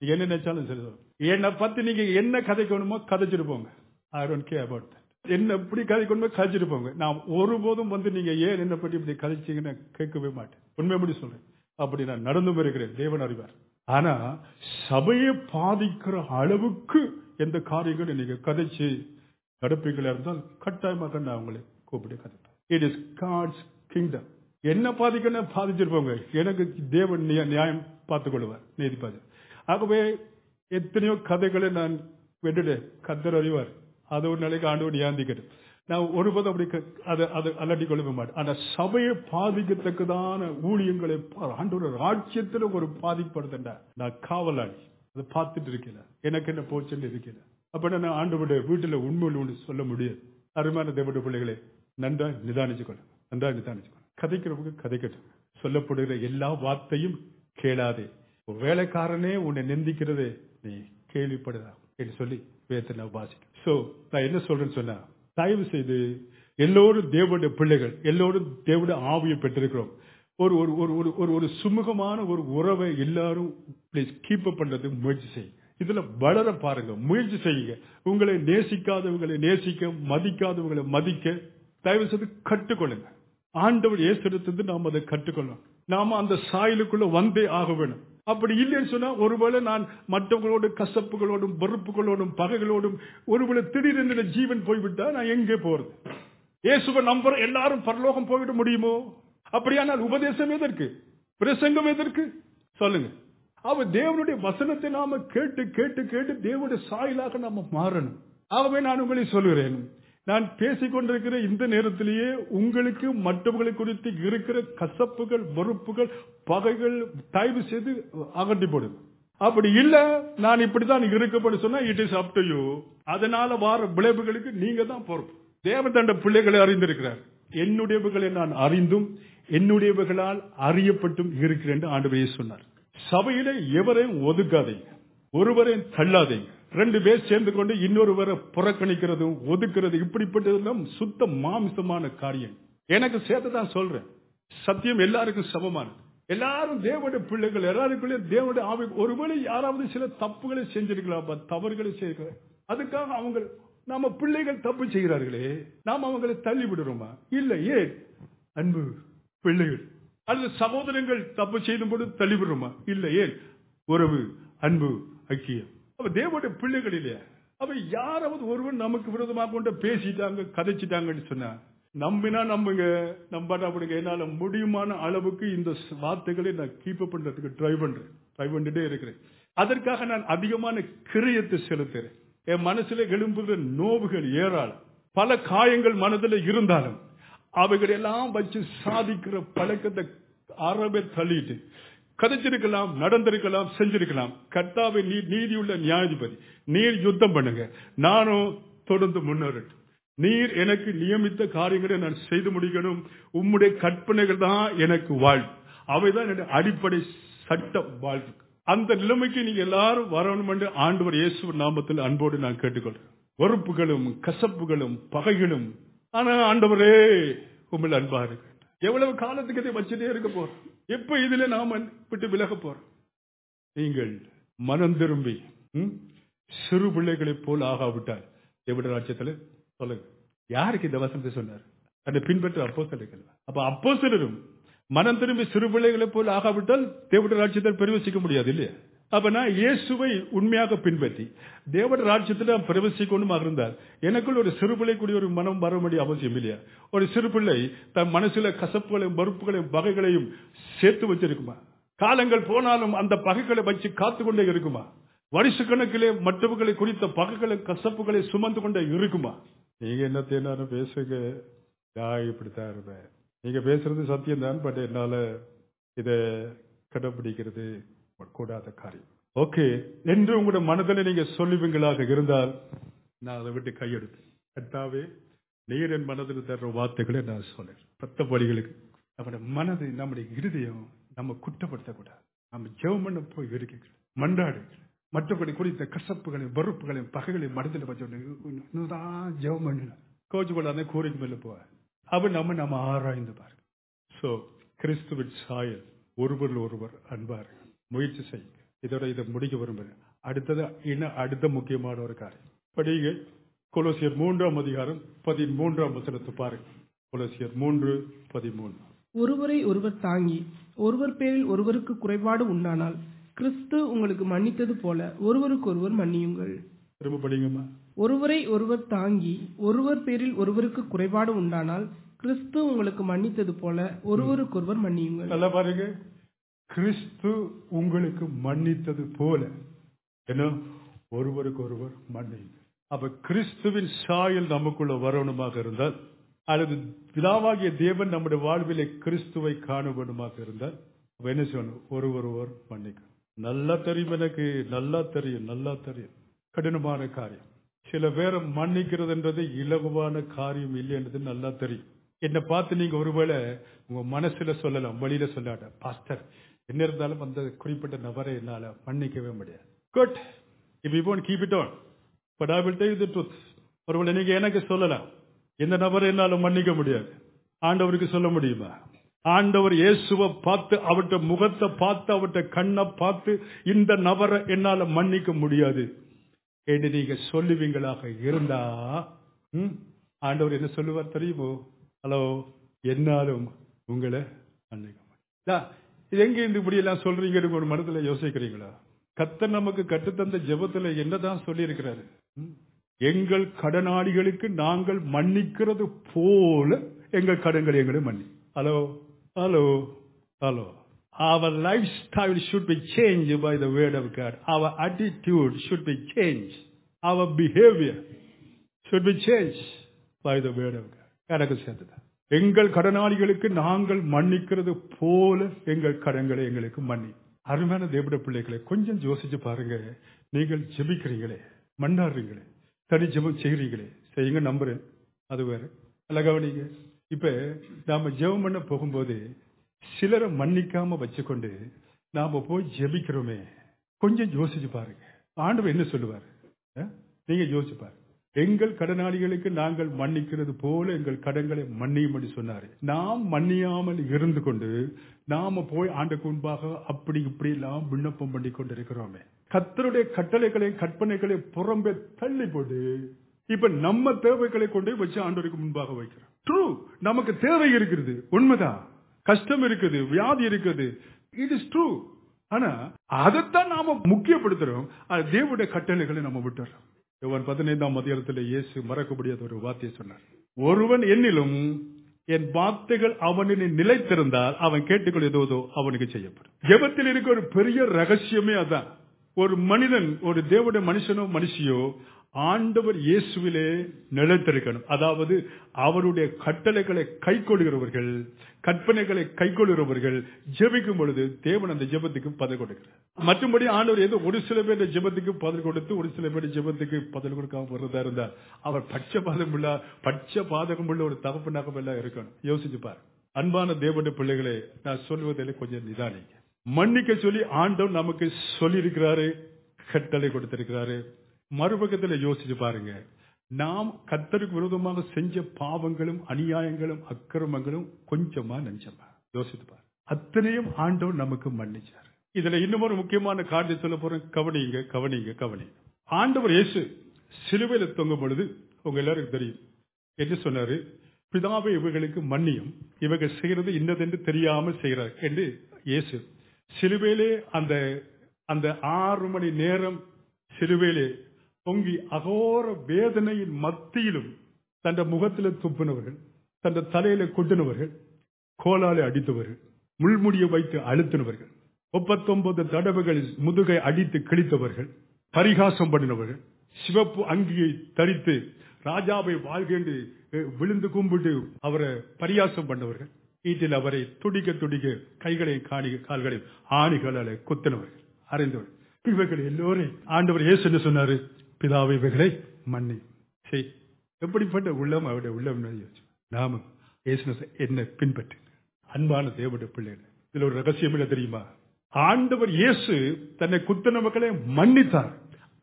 நீங்க என்ன நினைச்சாலும் சரி என்னை பத்தி நீங்க என்ன கதைக்கணுமோ கதைச்சிட்டு போங்க I don't care about that என்ன எப்படி கதைக்கணுமோ கதைச்சிட்டு போங்க நான் ஒருபோதும் வந்து நீங்க ஏன் என்ன பற்றி இப்படி கதைச்சீங்கன்னு கேட்கவே மாட்டேன் உண்மை எப்படி சொல்றேன் அப்படி நான் நடந்தும் இருக்கிறேன் தேவன் அறிவார் ஆனா சபையை பாதிக்கிற அளவுக்கு எந்த காரியங்களும் நீங்க கதைச்சு நடப்பீங்களா இருந்தால் கட்டாயமாக நான் உங்களை கூப்பிட்டு கதைப்பேன் இட் இஸ் காட்ஸ் கிங்டம் என்ன பாதிக்கணும் பாதிச்சிருப்போங்க எனக்கு தேவன் நியா- நியாயம் பார்த்துக் கொள்வார் நீதிப்பாது ஆகவே எத்தனையோ கதைகளை நான் விட்டுட்டேன் கத்தர் அறிவார் அது ஒரு நாளைக்கு ஆண்டவர் நியாந்திக்கட்டும் நான் ஒருபோதும் அப்படி க- அதை அதை அலட்டி கொள்ளவே மாட்டேன் ஆனா சபையை பாதிக்கத்தக்கதான ஊழியங்களை பா- ஆண்டவர் ராஜ்யத்துல ஒரு பாதிப்படுத்தண்டா நான் காவலாளி அதை பார்த்துட்டு இருக்கல எனக்கு என்ன போச்சுன்னு இருக்கல அப்ப நான் ஆண்டவருடைய வீட்டுல உண்மையில் ஒன்று சொல்ல முடியாது அருமையான தேவனுடைய பிள்ளைகளே நன்றா நிதானிச்சுக்கொள்ளும் நன்றா நிதானிச்சுக்கொள்ளும் கதைக்கிறவங்க கதைக்கட்டும் சொல்லப்படுகிற எல்லா வார்த்தையும் கேளாதே ஒரு வேலைக்காரனே உன்னை நிந்திக்கிறதே நீ கேள்விப்படுதா என்று சொல்லி வேதத்தை நான் வாசிக்கிறேன் சோ நான் என்ன சொல்றேன்னு சொன்னா தயவு செய்து எல்லோரும் தேவனுடைய பிள்ளைகள் எல்லோரும் தேவனுடைய ஆவியை பெற்றிருக்கிறோம் ஒரு ஒரு ஒரு ஒரு ஒரு ஒரு சுமூகமான ஒரு உறவை எல்லாரும் ப்ளீஸ் கீப் அப் பண்றது முயற்சி செய்யுங்க இதுல வளர பாருங்க முயற்சி செய்யுங்க உங்களை நேசிக்காதவங்களை நேசிக்க மதிக்காதவங்களை மதிக்க தயவு செய்து கற்றுக்கொள்ளுங்க ஆண்டவர் ஏசெடுத்தது நாம் அதை கற்றுக்கொள்ளணும் நாம அந்த சாயலுக்குள்ள வந்தே ஆக வேணும் அப்படி இல்லைன்னு சொன்னா ஒருவேளை நான் மற்றவங்களோடு கசப்புகளோடும் வெறுப்புகளோடும் பகைகளோடும் ஒருவேளை திடீரென்று ஜீவன் போய்விட்டா நான் எங்கே போறது இயேசுவை நம்புற எல்லாரும் பரலோகம் போய்விட முடியுமோ அப்படியானால் உபதேசம் எதற்கு பிரசங்கம் எதற்கு சொல்லுங்க அவ தேவனுடைய வசனத்தை நாம கேட்டு கேட்டு கேட்டு தேவனுடைய சாயலாக நாம மாறணும் ஆகவே நான் உங்களை சொல்கிறேன் நான் பேசிக் கொண்டிருக்கிற இந்த நேரத்திலேயே உங்களுக்கு மற்றவர்களை குறித்து இருக்கிற கசப்புகள் வெறுப்புகள் பகைகள் தயவு செய்து அகட்டி போடுங்க அப்படி இல்ல நான் இப்படித்தான் இருக்கப்படும் சொன்னா it is up to you அதனால வார விளைவுகளுக்கு நீங்க தான் பொறுப்பு தேவன் தண்ட பிள்ளைகளை அறிந்திருக்கிறார் என்னுடையவர்களை நான் அறிந்தும் என்னுடையவர்களால் அறியப்பட்டும் இருக்கிறேன் என்று ஆண்டவரே சொன்னார் சபையில எவரையும் ஒதுக்காதீங்க ஒருவரையும் தள்ளாதீங்க ரெண்டு பேர் சேர்ந்து கொண்டு இன்னொருவரை புறக்கணிக்கிறதும் ஒதுக்குறது இப்படிப்பட்டதெல்லாம் சுத்த மாமிசமான காரியம் எனக்கு சேர்த்து தான் சொல்றேன் சத்தியம் எல்லாருக்கும் சமமானது எல்லாரும் தேவனுடைய பிள்ளைகள் எல்லாருக்குள்ளே தேவனுடைய ஆவி ஒருவேளை யாராவது சில தப்புகளை செஞ்சிருக்கலாம் தவறுகளை செய்யலாம் அதுக்காக அவங்க நாம பிள்ளைகள் தப்பு செய்கிறார்களே நாம் அவங்களை தள்ளி விடுறோமா இல்ல ஏன் அன்பு பிள்ளைகள் அல்லது சகோதரங்கள் தப்பு செய்யும் போது தள்ளி விடுறோமா இல்ல ஏன் உறவு அன்பு ஐக்கியம் அப்ப தேவனுடைய பிள்ளைகள் இல்லையா அப்ப யாராவது ஒருவன் நமக்கு விரோதமாக கொண்டு பேசிட்டாங்க கதைச்சிட்டாங்கன்னு சொன்னா நம்பினா நம்புங்க நம்பாட்டா அப்படிங்க என்னால முடியுமான அளவுக்கு இந்த வார்த்தைகளை நான் கீப் பண்றதுக்கு ட்ரை பண்றேன் ட்ரை பண்ணிட்டே இருக்கிறேன் அதற்காக நான் அதிகமான கிரியத்தை செலுத்துறேன் என் மனசுல எழும்புகிற நோவுகள் ஏறாள் பல காயங்கள் மனதில் இருந்தாலும் அவைகள் எல்லாம் வச்சு சாதிக்கிற பழக்கத்தை அறவே தள்ளிட்டு கதைச்சிருக்கலாம் நடந்திருக்கலாம் செஞ்சிருக்கலாம் கர்த்தாவை நீர் நீதியுள்ள நியாயாதிபதி நீர் யுத்தம் பண்ணுங்க நானும் தொடர்ந்து முன்னேறட்டும் நீர் எனக்கு நியமித்த காரியங்களை நான் செய்து முடிக்கணும் உம்முடைய கற்பனைகள் தான் எனக்கு வாழ் அவைதான் என்னுடைய அடிப்படை சட்ட வாழ்வு அந்த நிலைமைக்கு நீங்க எல்லாரும் வரணும் என்று ஆண்டவர் இயேசு நாமத்தில் அன்போடு நான் கேட்டுக்கொள்றேன் வெறுப்புகளும் கசப்புகளும் பகைகளும் ஆனா ஆண்டவரே உண்மையில் அன்பா இருக்கு எவ்வளவு காலத்துக்கு இதை வச்சுட்டே இருக்க போறோம் எப்ப இதுல நாம விட்டு விலக போறோம் நீங்கள் மனம் திரும்பி ம், சிறு பிள்ளைகளைப் போல் ஆகாவிட்டால் எவ்வளவு ராஜ்யத்துல சொல்லுங்க யாருக்கு இந்த வசனத்தை சொன்னார் அதை பின்பற்ற அப்போ அப்ப அப்போ சிலரும் மனம் திரும்பி சிறு பிள்ளைகளைப் போல் ஆகாவிட்டால் தேவட ராஜ்யத்தில் பிரவேசிக்க முடியாது இல்லையா அப்ப நான் இயேசுவை உண்மையாக பின்பற்றி தேவட ராஜ்யத்தில் பிரவேசிக்கணுமா இருந்தால் எனக்குள் ஒரு சிறு பிள்ளை கூடிய ஒரு மனம் வர வேண்டிய அவசியம் இல்லையா ஒரு சிறு பிள்ளை தன் மனசுல கசப்புகளையும் பருப்புகளையும் பகைகளையும் சேர்த்து வச்சிருக்குமா காலங்கள் போனாலும் அந்த பகைகளை வச்சு காத்து கொண்டே இருக்குமா வருஷக்கணக்கிலே மற்றவர்களை குறித்த பகைகளை கசப்புகளை சுமந்து கொண்டே இருக்குமா நீங்க என்ன தேனாலும் பேசுங்க நான் இப்படித்தான் இருப்பேன் நீங்க பேசுறது சத்தியம் தான் பட் என்னால இத கடைபிடிக்கிறது கூடாத காரியம் ஓகே என்று உங்களுடைய மனதில் நீங்க சொல்லுவீங்களாக இருந்தால் நான் அதை விட்டு கையெடுத்து கட்டாவே நீர் என் மனதில் தர்ற வார்த்தைகளை நான் சொல்றேன் பத்த வழிகளுக்கு நம்முடைய மனது நம்முடைய இருதயம் நம்ம குற்றப்படுத்தக்கூடாது நம்ம ஜெபம் பண்ண போய் இருக்க மன்றாடு மற்றபடி குறித்த கசப்புகளையும் வெறுப்புகளையும் பகைகளையும் மனதில் வச்சோன்னு தான் ஜெபம் பண்ணணும் கோச்சு கொள்ளாத கூரைக்கு மேல போவார் அவன் நம்ம நம்ம ஆராய்ந்து பாருங்க சோ கிறிஸ்துவின் சாயல் ஒருவர் ஒருவர் அன்பார்கள் முயற்சி செய்யுங்க இதோட இதை முடிக்க விரும்புகிறேன் அடுத்தது இன்னும் அடுத்த முக்கியமான ஒரு காரியம் படிங்க கொலோசியர் மூன்றாம் அதிகாரம் பதிமூன்றாம் வசனத்தை பாருங்க கொலோசியர் மூன்று பதிமூன்று ஒருவரை ஒருவர் தாங்கி ஒருவர் பேரில் ஒருவருக்கு குறைபாடு உண்டானால் கிறிஸ்து உங்களுக்கு மன்னித்தது போல ஒருவருக்கொருவர் மன்னியுங்கள் திரும்ப படிங்கம்மா ஒருவரை ஒருவர் தாங்கி ஒருவர் பேரில் ஒருவருக்கு குறைபாடு உண்டானால் கிறிஸ்து உங்களுக்கு மன்னித்தது போல ஒருவருக்கொருவர் மன்னியுங்கள் நல்லா பாருங்க கிறிஸ்து உங்களுக்கு மன்னித்தது போல என்ன ஒருவருக்கு ஒருவர் மன்னியுங்க அப்ப கிறிஸ்துவின் சாயல் நமக்குள்ள வரணுமாக இருந்தால் அல்லது பிதாவாகிய தேவன் நம்முடைய வாழ்விலே கிறிஸ்துவை காண வேண்டுமாக இருந்தால் அப்ப என்ன செய்யணும் ஒருவொருவர் மன்னிக்க நல்லா தெரியும் எனக்கு நல்லா தெரியும் நல்லா தெரியும் கடினமான காரியம் சில பேரை மன்னிக்கிறதுன்றது இலகுவான காரியம் இல்லைன்றது நல்லா தெரியும் என்னை பார்த்து நீங்க ஒருவேளை உங்க மனசுல சொல்லலாம் வழியில சொல்லாட்ட பாஸ்டர் என்ன இருந்தாலும் அந்த குறிப்பிட்ட நபரை என்னால மன்னிக்கவே முடியாது good if you won't keep it on but I will tell the truth ஒருவேளை நீங்க எனக்கு சொல்லலாம் இந்த நபரை என்னால மன்னிக்க முடியாது ஆண்டவருக்கு சொல்ல முடியுமா ஆண்டவர் இயேசுவை பார்த்து அவர்கிட்ட முகத்தை பார்த்து அவர்கிட்ட கண்ணை பார்த்து இந்த நபரை என்னால மன்னிக்க முடியாது என்று நீங்க சொல்லுவீங்களாக இருந்தா ம், ஆண்டவர் என்ன சொல்லுவார் தெரியுமோ ஹலோ என்னாலும் உங்களை மன்னிக்க மாட்டேன். தா, இது எங்க இருந்து இப்படி எல்லாம் சொல்றீங்கன்னு ஒரு மனதுல யோசிக்கிறீங்களா கத்தர் நமக்கு கற்றுத்தந்த ஜெபத்துல என்னதான் சொல்லி இருக்கிறாரு எங்கள் கடனாளிகளுக்கு நாங்கள் மன்னிக்கிறது போல எங்கள் கடன்களை எங்களை மன்னி hello hello hello Our lifestyle should be changed by the word of God. Our attitude should be changed. Our behavior should be changed by the word of God. எனக்கு சேர்ந்தது எங்கள் கடனாளிகளுக்கு நாங்கள் மன்னிக்கிறது போல எங்கள் கடன்களை எங்களுக்கு மன்னி அருமையான தேவட பிள்ளைகளை கொஞ்சம் யோசிச்சு பாருங்க நீங்கள் ஜெபிக்கிறீங்களே மன்னாடுறீங்களே தனி ஜெபம் செய்கிறீங்களே செய்யுங்க நம்புறேன் அது வேற அல்ல கவனிங்க இப்ப நாம ஜெபம் பண்ண போகும்போது சிலரை மன்னிக்காம வச்சுக்கொண்டு நாம போய் ஜெபிக்கிறோமே கொஞ்சம் யோசிச்சு பாருங்க ஆண்டவர் என்ன சொல்லுவார் அஹ்? நீங்க யோசிச்சு பாருங்க எங்கள் கடனாளிகளுக்கு நாங்கள் மன்னிக்கிறது போல எங்கள் கடன்களை மன்னியும் என்று சொன்னாரு நாம் மன்னியாமல் இருந்து கொண்டு நாம போய் ஆண்டுக்கு முன்பாக அப்படி இப்படி எல்லாம் விண்ணப்பம் பண்ணி கொண்டு இருக்கிறோமே கத்தருடைய கட்டளைகளை கற்பனைகளை புறம்பே தள்ளி போட்டு இப்ப நம்ம தேவைகளை கொண்டு வச்சு ஆண்டவருக்கு முன்பாக வைக்கிறோம் ட்ரூ நமக்கு தேவை இருக்கிறது உண்மைதான் கஷ்டம் இருக்குது வியாதி இருக்குது இட் இஸ் ட்ரூ ஆனா அதைத்தான் நாம முக்கியப்படுத்துறோம் அது தேவனுடைய கட்டளைகளை நம்ம விட்டுறோம் யோவான் பதினைந்தாம் அதிகாரத்தில் இயேசு மறக்க முடியாத ஒரு வார்த்தையை சொன்னார் ஒருவன் என்னிலும் என் வார்த்தைகள் அவனில் நிலைத்திருந்தால் அவன் கேட்டுக்கொள்வதோ அவனுக்கு செய்யப்படும் ஜெபத்தில் இருக்க ஒரு பெரிய ரகசியமே அதான் ஒரு மனிதன் ஒரு தேவனுடைய மனுஷனோ மனுஷியோ ஆண்டவர் இயேசுவிலே நிலைத்திருக்கணும் அதாவது அவருடைய கட்டளைகளை கை கொள்கிறவர்கள் கற்பனைகளை கை கொள்கிறவர்கள் ஜெபிக்கும் பொழுது தேவன் அந்த ஜெபத்துக்கு பதில் கொடுக்கிறார் மற்றபடி ஆண்டவர் ஏதோ ஒரு சில பேர் ஜெபத்துக்கு பதில் கொடுத்து ஒரு சில பேர் ஜெபத்துக்கு பதில் கொடுக்காம வர்றதா இருந்தா அவர் பச்சை பாதம் உள்ள பச்சை பாதகம் உள்ள ஒரு தகப்பனாக எல்லாம் இருக்கணும் யோசிச்சு பாரு அன்பான தேவனுடைய பிள்ளைகளை நான் சொல்வதில் கொஞ்சம் நிதானிங்க மன்னிக்க சொல்லி ஆண்டவர் நமக்கு சொல்லி இருக்கிறாரு கட்டளை கொடுத்திருக்கிறாரு மறுபக்கத்தில் யோசிச்சு பாருங்க நாம் கத்தருக்கு விரோதமாக செஞ்ச பாவங்களும் அநியாயங்களும் அக்கிரமங்களும் கொஞ்சமா நஞ்சமா யோசித்து பாரு அத்தனையும் ஆண்டவர் நமக்கு மன்னிச்சார் இதுல இன்னும் ஒரு முக்கியமான காரியத்தை சொல்ல போறேன் கவனிங்க கவனிங்க கவனிங்க ஆண்டவர் இயேசு சிலுவையில தொங்கும் பொழுது உங்க எல்லாருக்கும் தெரியும் என்ன சொன்னாரு பிதாவை இவர்களுக்கு மன்னியும் இவர்கள் செய்கிறது இன்னதென்று தெரியாமல் செய்கிறார் என்று இயேசு சிலுவையிலே அந்த அந்த ஆறு மணி நேரம் சிலுவையிலே பொங்கி அகோர வேதனையின் மத்தியிலும் தன் முகத்தில துப்பினவர்கள் தன் தலையில கொட்டினவர்கள் கோலாலே அடித்தவர்கள் முள்முடியை வைத்து அழுத்தினவர்கள் முப்பத்தொன்பது தடவைகள் முதுகை அடித்து கிழித்தவர்கள் பரிகாசம் பண்ணினவர்கள் சிவப்பு அங்கியை தரித்து ராஜாவை வாழ்கேண்டு அஹ், விழுந்து கும்பிட்டு அவரை பரியாசம் பண்ணவர்கள் வீட்டில் அவரை துடிக்க துடிக்க கைகளை காணி கால்களை ஆணிகளால குத்தினவர்கள் அறிந்தவர்கள் இவர்கள் எல்லோரும் ஆண்டவர் இயேசு என்ன சொன்னாரு பிதாவை இவைகளை மன்னி செய் எப்படிப்பட்ட உள்ளம் அவருடைய உள்ளம் யோசிச்சு நாம இயேசு என்ன பின்பற்று அன்பான தேவனுடைய பிள்ளைகள் இதுல ஒரு ரகசியம் என்ன தெரியுமா ஆண்டவர் இயேசு தன்னை குத்தின மக்களை மன்னித்தார்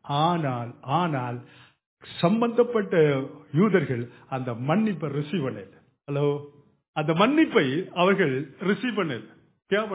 ஆனால் ஆனால் சம்பந்தப்பட்ட யூதர்கள் அந்த மன்னிப்பை ரிசீவ் பண்ணல ஹலோ அந்த மன்னிப்பை அவர்கள் ரிசீவ் பண்ணல கேவல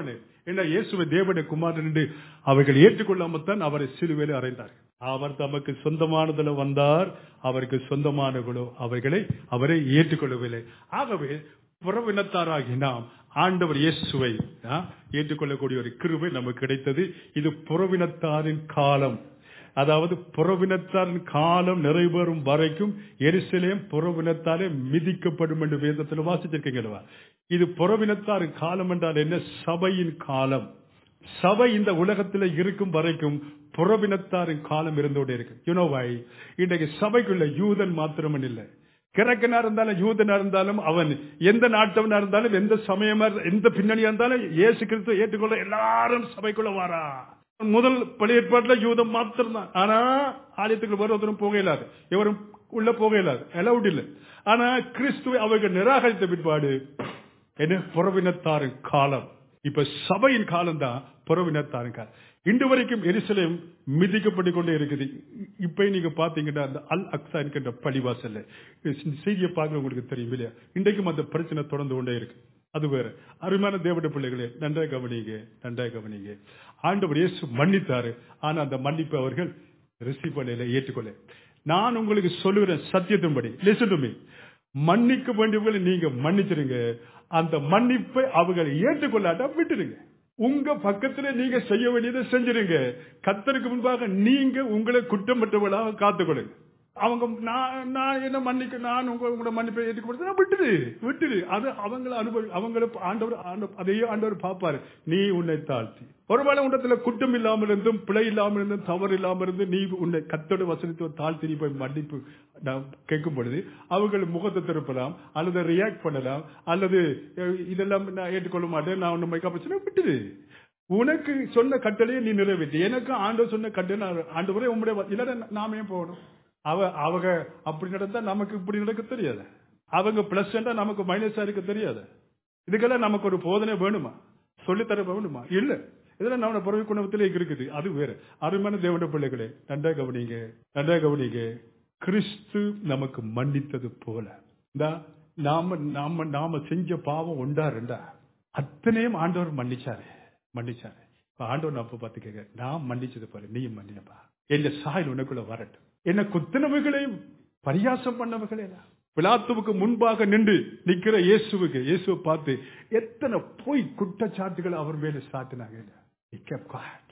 என்ன இயேசுவை தேவனுடைய குமாரன் என்று அவர்கள் ஏற்றுக்கொள்ளாமல் தான் அவரை சிலுவையில் அறைந்தார்கள் அவர் தமக்கு சொந்தமானதுல வந்தார் அவருக்கு சொந்தமானவர்களோ அவர்களை அவரை ஏற்றுக்கொள்ளவில்லை ஆகவே புறவினத்தாராகி நாம் ஆண்டவர் இயேசுவை ஆ, ஏற்றுக்கொள்ளக்கூடிய ஒரு கிருபை நமக்கு கிடைத்தது இது புறவினத்தாரின் காலம் அதாவது புறவினத்தாரின் காலம் நிறைவேறும் வரைக்கும் எருசலேம் புறவினத்தாலே மிதிக்கப்படும் என்று வேதத்தில் வாசிச்சிருக்கீங்களா இது புறவினத்தாரின் காலம் என்றால் என்ன சபையின் காலம் சபை இந்த உலகத்தில் இருக்கும் வரைக்கும் புறவினத்தாரின் காலம் இருந்தோட இருக்கு யுனோவாய் இன்றைக்கு சபைக்குள்ள யூதன் மாத்திரமன் இல்லை கிழக்கனா இருந்தாலும் யூதனா இருந்தாலும் அவன் எந்த நாட்டவனா இருந்தாலும் எந்த சமயமா இருந்தா- எந்த பின்னணியா இருந்தாலும் இயேசு கிறிஸ்து ஏற்றுக்கொள்ள எல்லாரும் சபைக்குள்ள வாரா முதல் பழைய ஏற்பாட்டுல யூதம் மாத்திரம் தான் ஆனா ஆலயத்துக்கு வருவதற்கு போக இயலாது இவரும் உள்ள போக இயலாது அலவுட் இல்லை ஆனா கிறிஸ்துவை அவர்கள் நிராகரித்த பிற்பாடு என்ன புறவினத்தாரின் காலம் இப்ப சபையின் காலம் தான் புறவினத்தாரின் காலம் இன்று வரைக்கும் எரிசலேம் மிதிக்கப்பட்டு கொண்டே இருக்குது இப்ப நீங்க பாத்தீங்கன்னா அந்த அல் அக்ஸா என்கின்ற பழிவாசல்ல செய்தியை பார்க்க உங்களுக்கு தெரியும் இல்லையா இன்றைக்கும் அந்த பிரச்சனை தொடர்ந்து கொண்டே இருக்கு அது வேற அருமையான தேவட பிள்ளைகளே நன்றாக கவனிங்க நன்றாக கவனிங்க ஆண்டவர் இயேசு மன்னித்தாரு ஆனா அந்த மன்னிப்பை அவர்கள் ரிசீவ் பண்ணல ஏற்றுக்கொள்ள நான் உங்களுக்கு சொல்லுகிறேன் சத்தியத்தின்படி listen to me மன்னிக்க வேண்டியவர்களை நீங்க மன்னிச்சிருங்க அந்த மன்னிப்பை அவர்கள் ஏற்றுக்கொள்ளாட்டா விட்டுருங்க உங்க பக்கத்துல நீங்க செய்ய வேண்டியதை செஞ்சிருங்க கத்தருக்கு முன்பாக நீங்க உங்களை குற்றமற்றவர்களாக காத்துக்கொள்ளுங்க அவங்க நான் நான் என்ன மன்னிக்க நான் உங்க உங்களோட மன்னிப்பை ஏற்றுக்கொடுத்து விட்டுரு விட்டுரு அது அவங்கள அனுபவி அவங்கள ஆண்டவர் ஆண்ட- அதையே ஆண்டவர் பார்ப்பாரு நீ உன்னை தாழ்த்தி ஒருவேளை உண்டத்துல குற்றம் இல்லாமல் இருந்தும் பிழை இல்லாமல் இருந்தும் தவறு இல்லாமல் இருந்து நீ உன்னை கத்தோட வசனத்தை தாழ்த்தி நீ போய் மன்னிப்பு நான் கேட்கும் பொழுது அவர்கள் முகத்தை திருப்பலாம் அல்லது ரியாக்ட் பண்ணலாம் அல்லது அஹ், இதெல்லாம் நான் ஏற்றுக்கொள்ள மாட்டேன் நான் உன்னை காப்பாற்றினா விட்டுரு உனக்கு சொன்ன கட்டளையை நீ நிறைவேற்றி எனக்கு ஆண்டவர் சொன்ன கட்டளை ஆண்டவரே உங்களுடைய இல்ல நாமே போகணும் அவ அவங்க அப்படி நடந்தா நமக்கு இப்படி நடக்க தெரியாது அவங்க பிளஸ் நமக்கு மைனஸா இருக்க தெரியாது இதுக்கெல்லாம் நமக்கு ஒரு போதனை வேணுமா சொல்லித்தர வேணுமா இல்ல இதெல்லாம் நம்ம பிறவி குணத்திலே இருக்குது அது வேற அருமையான தேவன பிள்ளைகளே நன்றா கவனிங்க நன்றா கவனிங்க கிறிஸ்து நமக்கு மன்னித்தது போல இந்தா, நாம நாம நாம செஞ்ச பாவம் உண்டா ரெண்டா அத்தனையும் ஆண்டவர் மன்னிச்சாரு மன்னிச்சாரு இப்ப ஆண்டவர் அப்ப பார்த்து கேட்க நான் மன்னிச்சது போல நீயும் மன்னியப்பா என் சாயல் உனக்குள்ள வரட்டும் என்ன குத்தினவர்களையும் பரியாசம் பண்ணவர்களே பிலாத்துவுக்கு முன்பாக நின்று நிக்கிற இயேசுவுக்கு இயேசுவை பார்த்து எத்தனை பொய் குற்றச்சாட்டுகள் அவர் மேல சாட்டினாங்க He kept quiet.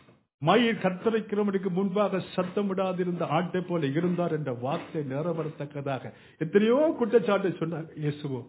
மயிர் கத்தரைக்கிறவனுக்கு முன்பாக சத்தமிடாதிருந்த ஆட்டை போல இருந்தார் என்ற வார்த்தை நிறைவேறத்தக்கதாக எத்தனையோ குற்றச்சாட்டை சொன்னார் இயேசுவோ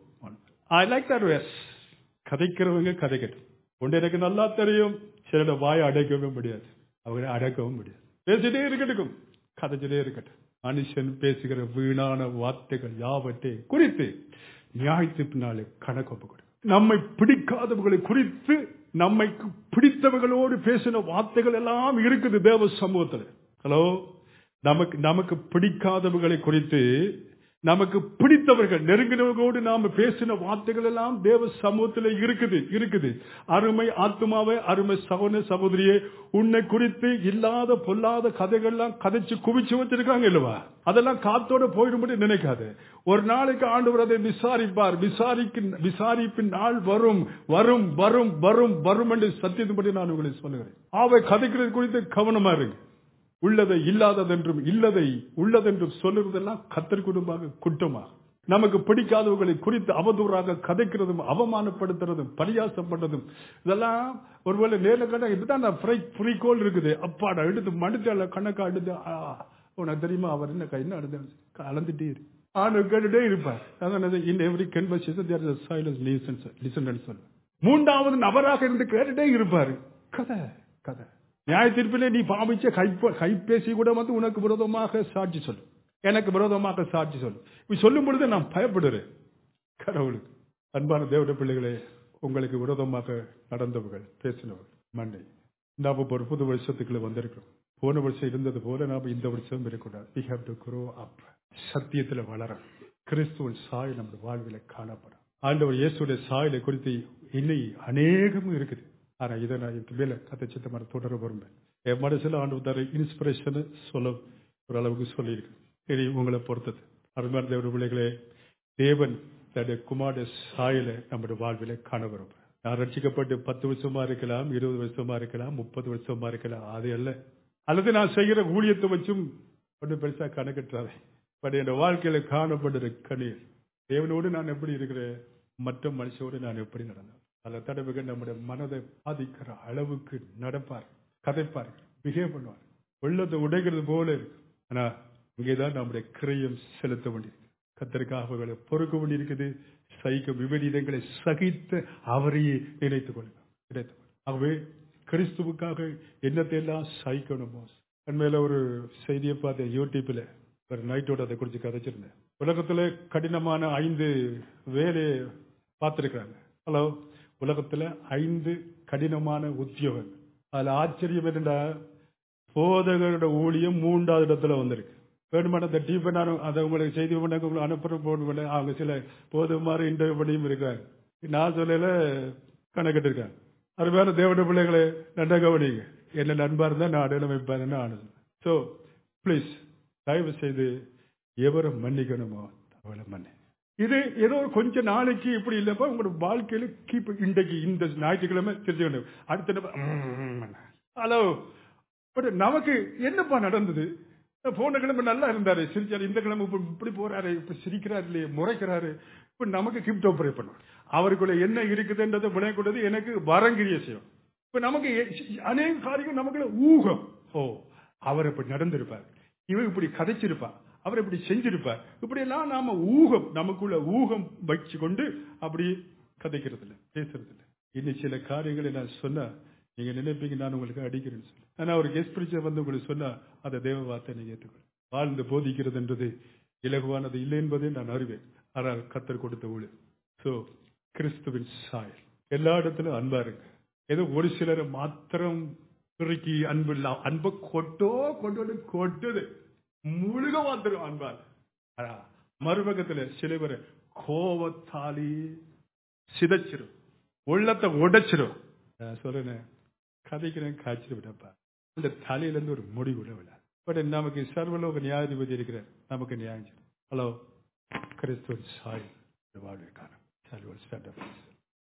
ஐ லைக் தட் வேஸ் கதைக்கிறவங்க கதைக்கட்டும் ஒன்று எனக்கு நல்லா தெரியும் சிலட வாயை அடைக்கவே முடியாது அவரை அடக்கவும் முடியாது பேசிட்டே இருக்கட்டும் கதைச்சிட்டே இருக்கட்டும் மனுஷன் பேசுகிற வீணான வார்த்தைகள் யாவற்றை குறித்து நியாயத்தினாலே கணக்கு ஒப்பு கொடு நம்மை பிடிக்காதவர்களை குறித்து நம்மை பிடித்தவர்களோடு பேசின வார்த்தைகள் எல்லாம் இருக்குது தேவ சமூகத்தில் ஹலோ நமக்கு நமக்கு பிடிக்காதவர்களை குறித்து நமக்கு பிடித்தவர்கள் நெருங்கினவர்களோடு நாம பேசின வார்த்தைகள் எல்லாம் தேவ சமூகத்தில் இருக்குது இருக்குது அருமை ஆத்மாவே அருமை சகோதர சகோதரியே உன்னை குறித்து இல்லாத பொல்லாத கதைகள்லாம் கதைச்சு குவிச்சு வச்சிருக்காங்க இல்லவா அதெல்லாம் காத்தோட போயிடும்படி நினைக்காது ஒரு நாளைக்கு ஆண்டவர் அதை விசாரிப்பார் விசாரிக்கு விசாரிப்பின் நாள் வரும் வரும் வரும் வரும் வரும் என்று சத்தியத்தின்படி நான் உங்களை சொல்லுகிறேன் அவை கதைக்கிறது குறித்து கவனமா இருங்க உள்ளதை இல்லாததென்றும் இல்லதை உள்ளதென்றும் சொல்லுறதெல்லாம் கத்தர் குடும்பமாக குற்றமா நமக்கு பிடிக்காதவர்களை குறித்து அவதூறாக கதைக்கிறதும் அவமானப்படுத்துறதும் பரியாசம் பண்றதும் இதெல்லாம் ஒருவேளை நேர்ல கண்டா இதுதான் நான் குறிக்கோள் இருக்குது அப்பாடா எடுத்து மடுத்தால கணக்கா எடுத்து ஆ, உனக்கு தெரியுமா அவர் என்ன கை என்ன அடுத்து கலந்துட்டே இரு ஆண்டு கேட்டுட்டே இருப்பார் அதான் in every conversation there is silence listen listen சொல்லுவேன் மூன்றாவது நபராக இருந்து கேட்டுட்டே இருப்பாரு கதை கதை நியாய தீர்ப்பிலே நீ பாவிச்ச கைப்ப கைபேசி கூட வந்து உனக்கு விரோதமாக சாட்சி சொல்லு எனக்கு விரோதமாக சாட்சி சொல்லு இப்படி சொல்லும் பொழுது நான் பயப்படுறேன் கடவுளுக்கு அன்பான தேவட பிள்ளைகளே உங்களுக்கு விரோதமாக நடந்தவர்கள் பேசினவர்கள் மண்டை நாம் இப்போ ஒரு புது வருஷத்துக்குள்ள வந்திருக்கிறோம் போன வருஷம் இருந்தது போல நாம இந்த வருஷம் இருக்கக்கூடாது we have to grow up சத்தியத்துல வளர கிறிஸ்துவின் சாயல் நம்ம வாழ்வில காணப்படும் ஆண்டவர் இயேசுடைய சாயலை குறித்து இன்னை அநேகமும் இருக்குது ஆனா இதை நான் இதுக்கு மேல கதை சித்தமான தொடர விரும்பேன் என் மனசுல ஆண்டு தர இன்ஸ்பிரேஷன் சொல்ல ஓரளவுக்கு சொல்லியிருக்கு இனி உங்களை பொறுத்தது அருமையான தேவட பிள்ளைகளே தேவன் தன்னுடைய குமார சாயலை நம்முடைய வாழ்வில காண விரும்புகிறேன் நான் ரட்சிக்கப்பட்டு பத்து வருஷமா இருக்கலாம் இருபது வருஷமா இருக்கலாம் முப்பது வருஷமா இருக்கலாம் அது அல்ல அல்லது நான் செய்கிற ஊழியத்தை வச்சும் ஒன்றும் பெருசா கணக்கற்றாதே பட் என் வாழ்க்கையில காணப்படுற கண்ணீர் தேவனோடு நான் எப்படி இருக்கிறேன் மற்ற மனுஷோடு நான் எப்படி நடந்தேன் பல தடவைகள் நம்முடைய மனதை பாதிக்கிற அளவுக்கு நடப்பார் கதைப்பார் பிஹேவ் பண்ணுவார் உள்ளத்தை உடைக்கிறது போல இருக்கு ஆனா இங்கேதான் நம்முடைய கிரயம் செலுத்த வேண்டியிருக்கு கத்தருக்காக அவர்களை பொறுக்க வேண்டியிருக்குது சகிக்க விபரீதங்களை சகித்த அவரையே நினைத்துக் கொள்ளுங்க நினைத்துக் கொள்ளுங்க. ஆகவே கிறிஸ்துவுக்காக என்னத்தை எல்லாம் சகிக்கணுமோ உண்மையில ஒரு செய்தியை பார்த்தேன் யூடியூப்ல ஒரு நைட்டோட அதை குறித்து கதைச்சிருந்தேன் உலகத்துல கடினமான ஐந்து வேலையை பார்த்திருக்கிறாங்க ஹலோ உலகத்துல ஐந்து கடினமான உத்தியோகம் அதுல ஆச்சரியம் என்னடா போதகரோட ஊழியம் மூன்றாவது இடத்துல வந்திருக்கு வேணுமான அந்த டீப்பை நான் அதை உங்களுக்கு செய்தி பண்ண உங்களுக்கு அனுப்புற போன அவங்க சில போதுமாறு இன்டர்வியூ பண்ணியும் இருக்காங்க நான் சொல்லல கணக்கிட்டு இருக்காங்க அருமையான தேவட பிள்ளைகளை நன்றா கவனிங்க என்ன நண்பா இருந்தா நான் அடையாளம் வைப்பாருன்னு ஆனது ஸோ ப்ளீஸ் தயவு செய்து எவரை மன்னிக்கணுமோ அவளை மன்னி இது ஏதோ கொஞ்ச நாளைக்கு இப்படி இல்லப்பா உங்களோட வாழ்க்கையில கீப் இன்றைக்கு இந்த ஞாயிற்றுக்கிழமை தெரிஞ்சுக்கணும் அடுத்த ஹலோ பட் நமக்கு என்னப்பா நடந்தது போன கிழமை நல்லா இருந்தாரு சிரிச்சாரு இந்த கிழமை இப்ப இப்படி போறாரு இப்ப சிரிக்கிறாரு இல்லையே முறைக்கிறாரு இப்ப நமக்கு கிப்ட் ஆப்ரேட் பண்ணுவார் அவருக்குள்ள என்ன இருக்குதுன்றதை விளையக்கூடாது எனக்கு வரங்கிரிய செய்யும் இப்ப நமக்கு எ- அநேக காரியம் நமக்குள்ள ஊகம் ஓ அவர் இப்படி நடந்திருப்பார் இவன் இப்படி கதைச்சிருப்பா அவர் இப்படி செஞ்சிருப்பார் இப்படி எல்லாம் நாம ஊகம் நமக்குள்ள ஊகம் வச்சு கொண்டு அப்படி கதைக்கிறது இல்ல பேசுறது இல்ல இன்னும் சில காரியங்களை நான் சொன்னா நீங்க நினைப்பீங்க நான் உங்களுக்கு அடிக்கிறேன்னு சொல்லி ஆனா ஒரு கெஸ்ட் பிரிச்சர் வந்து உங்களுக்கு சொன்னா அந்த தேவ வார்த்தை நீங்க ஏற்றுக்கொள்ளும் வாழ்ந்து போதிக்கிறது என்றது இலகுவானது இல்லை என்பதை நான் அறிவேன் ஆனால் கத்தர் கொடுத்த ஊழல் சோ கிறிஸ்துவின் சாயல் எல்லா இடத்திலும் அன்பா இருக்கு ஏதோ ஒரு சிலரை மாத்திரம் பிறக்கி அன்பு இல்ல அன்பை கொட்டோ கொண்டு கொட்டுது முழுக மாத்திரம் அன்பால் ஆனா, மறுபக்கத்துல சில பேர் கோபத்தாலே சிதைச்சிரும் உள்ளத்தை உடைச்சிரும் நான் சொல்றேன் கதைக்கிறேன் காய்ச்சி விடப்பா இந்த தலையில இருந்து ஒரு முடி கூட விட பட் நமக்கு சர்வலோக நியாயாதிபதி இருக்கிறார் நமக்கு நியாயம் செய்யும். ஹலோ கிறிஸ்துவன் சாய் வாழ்வை காணும் சாரி ஒரு ஸ்டாண்ட்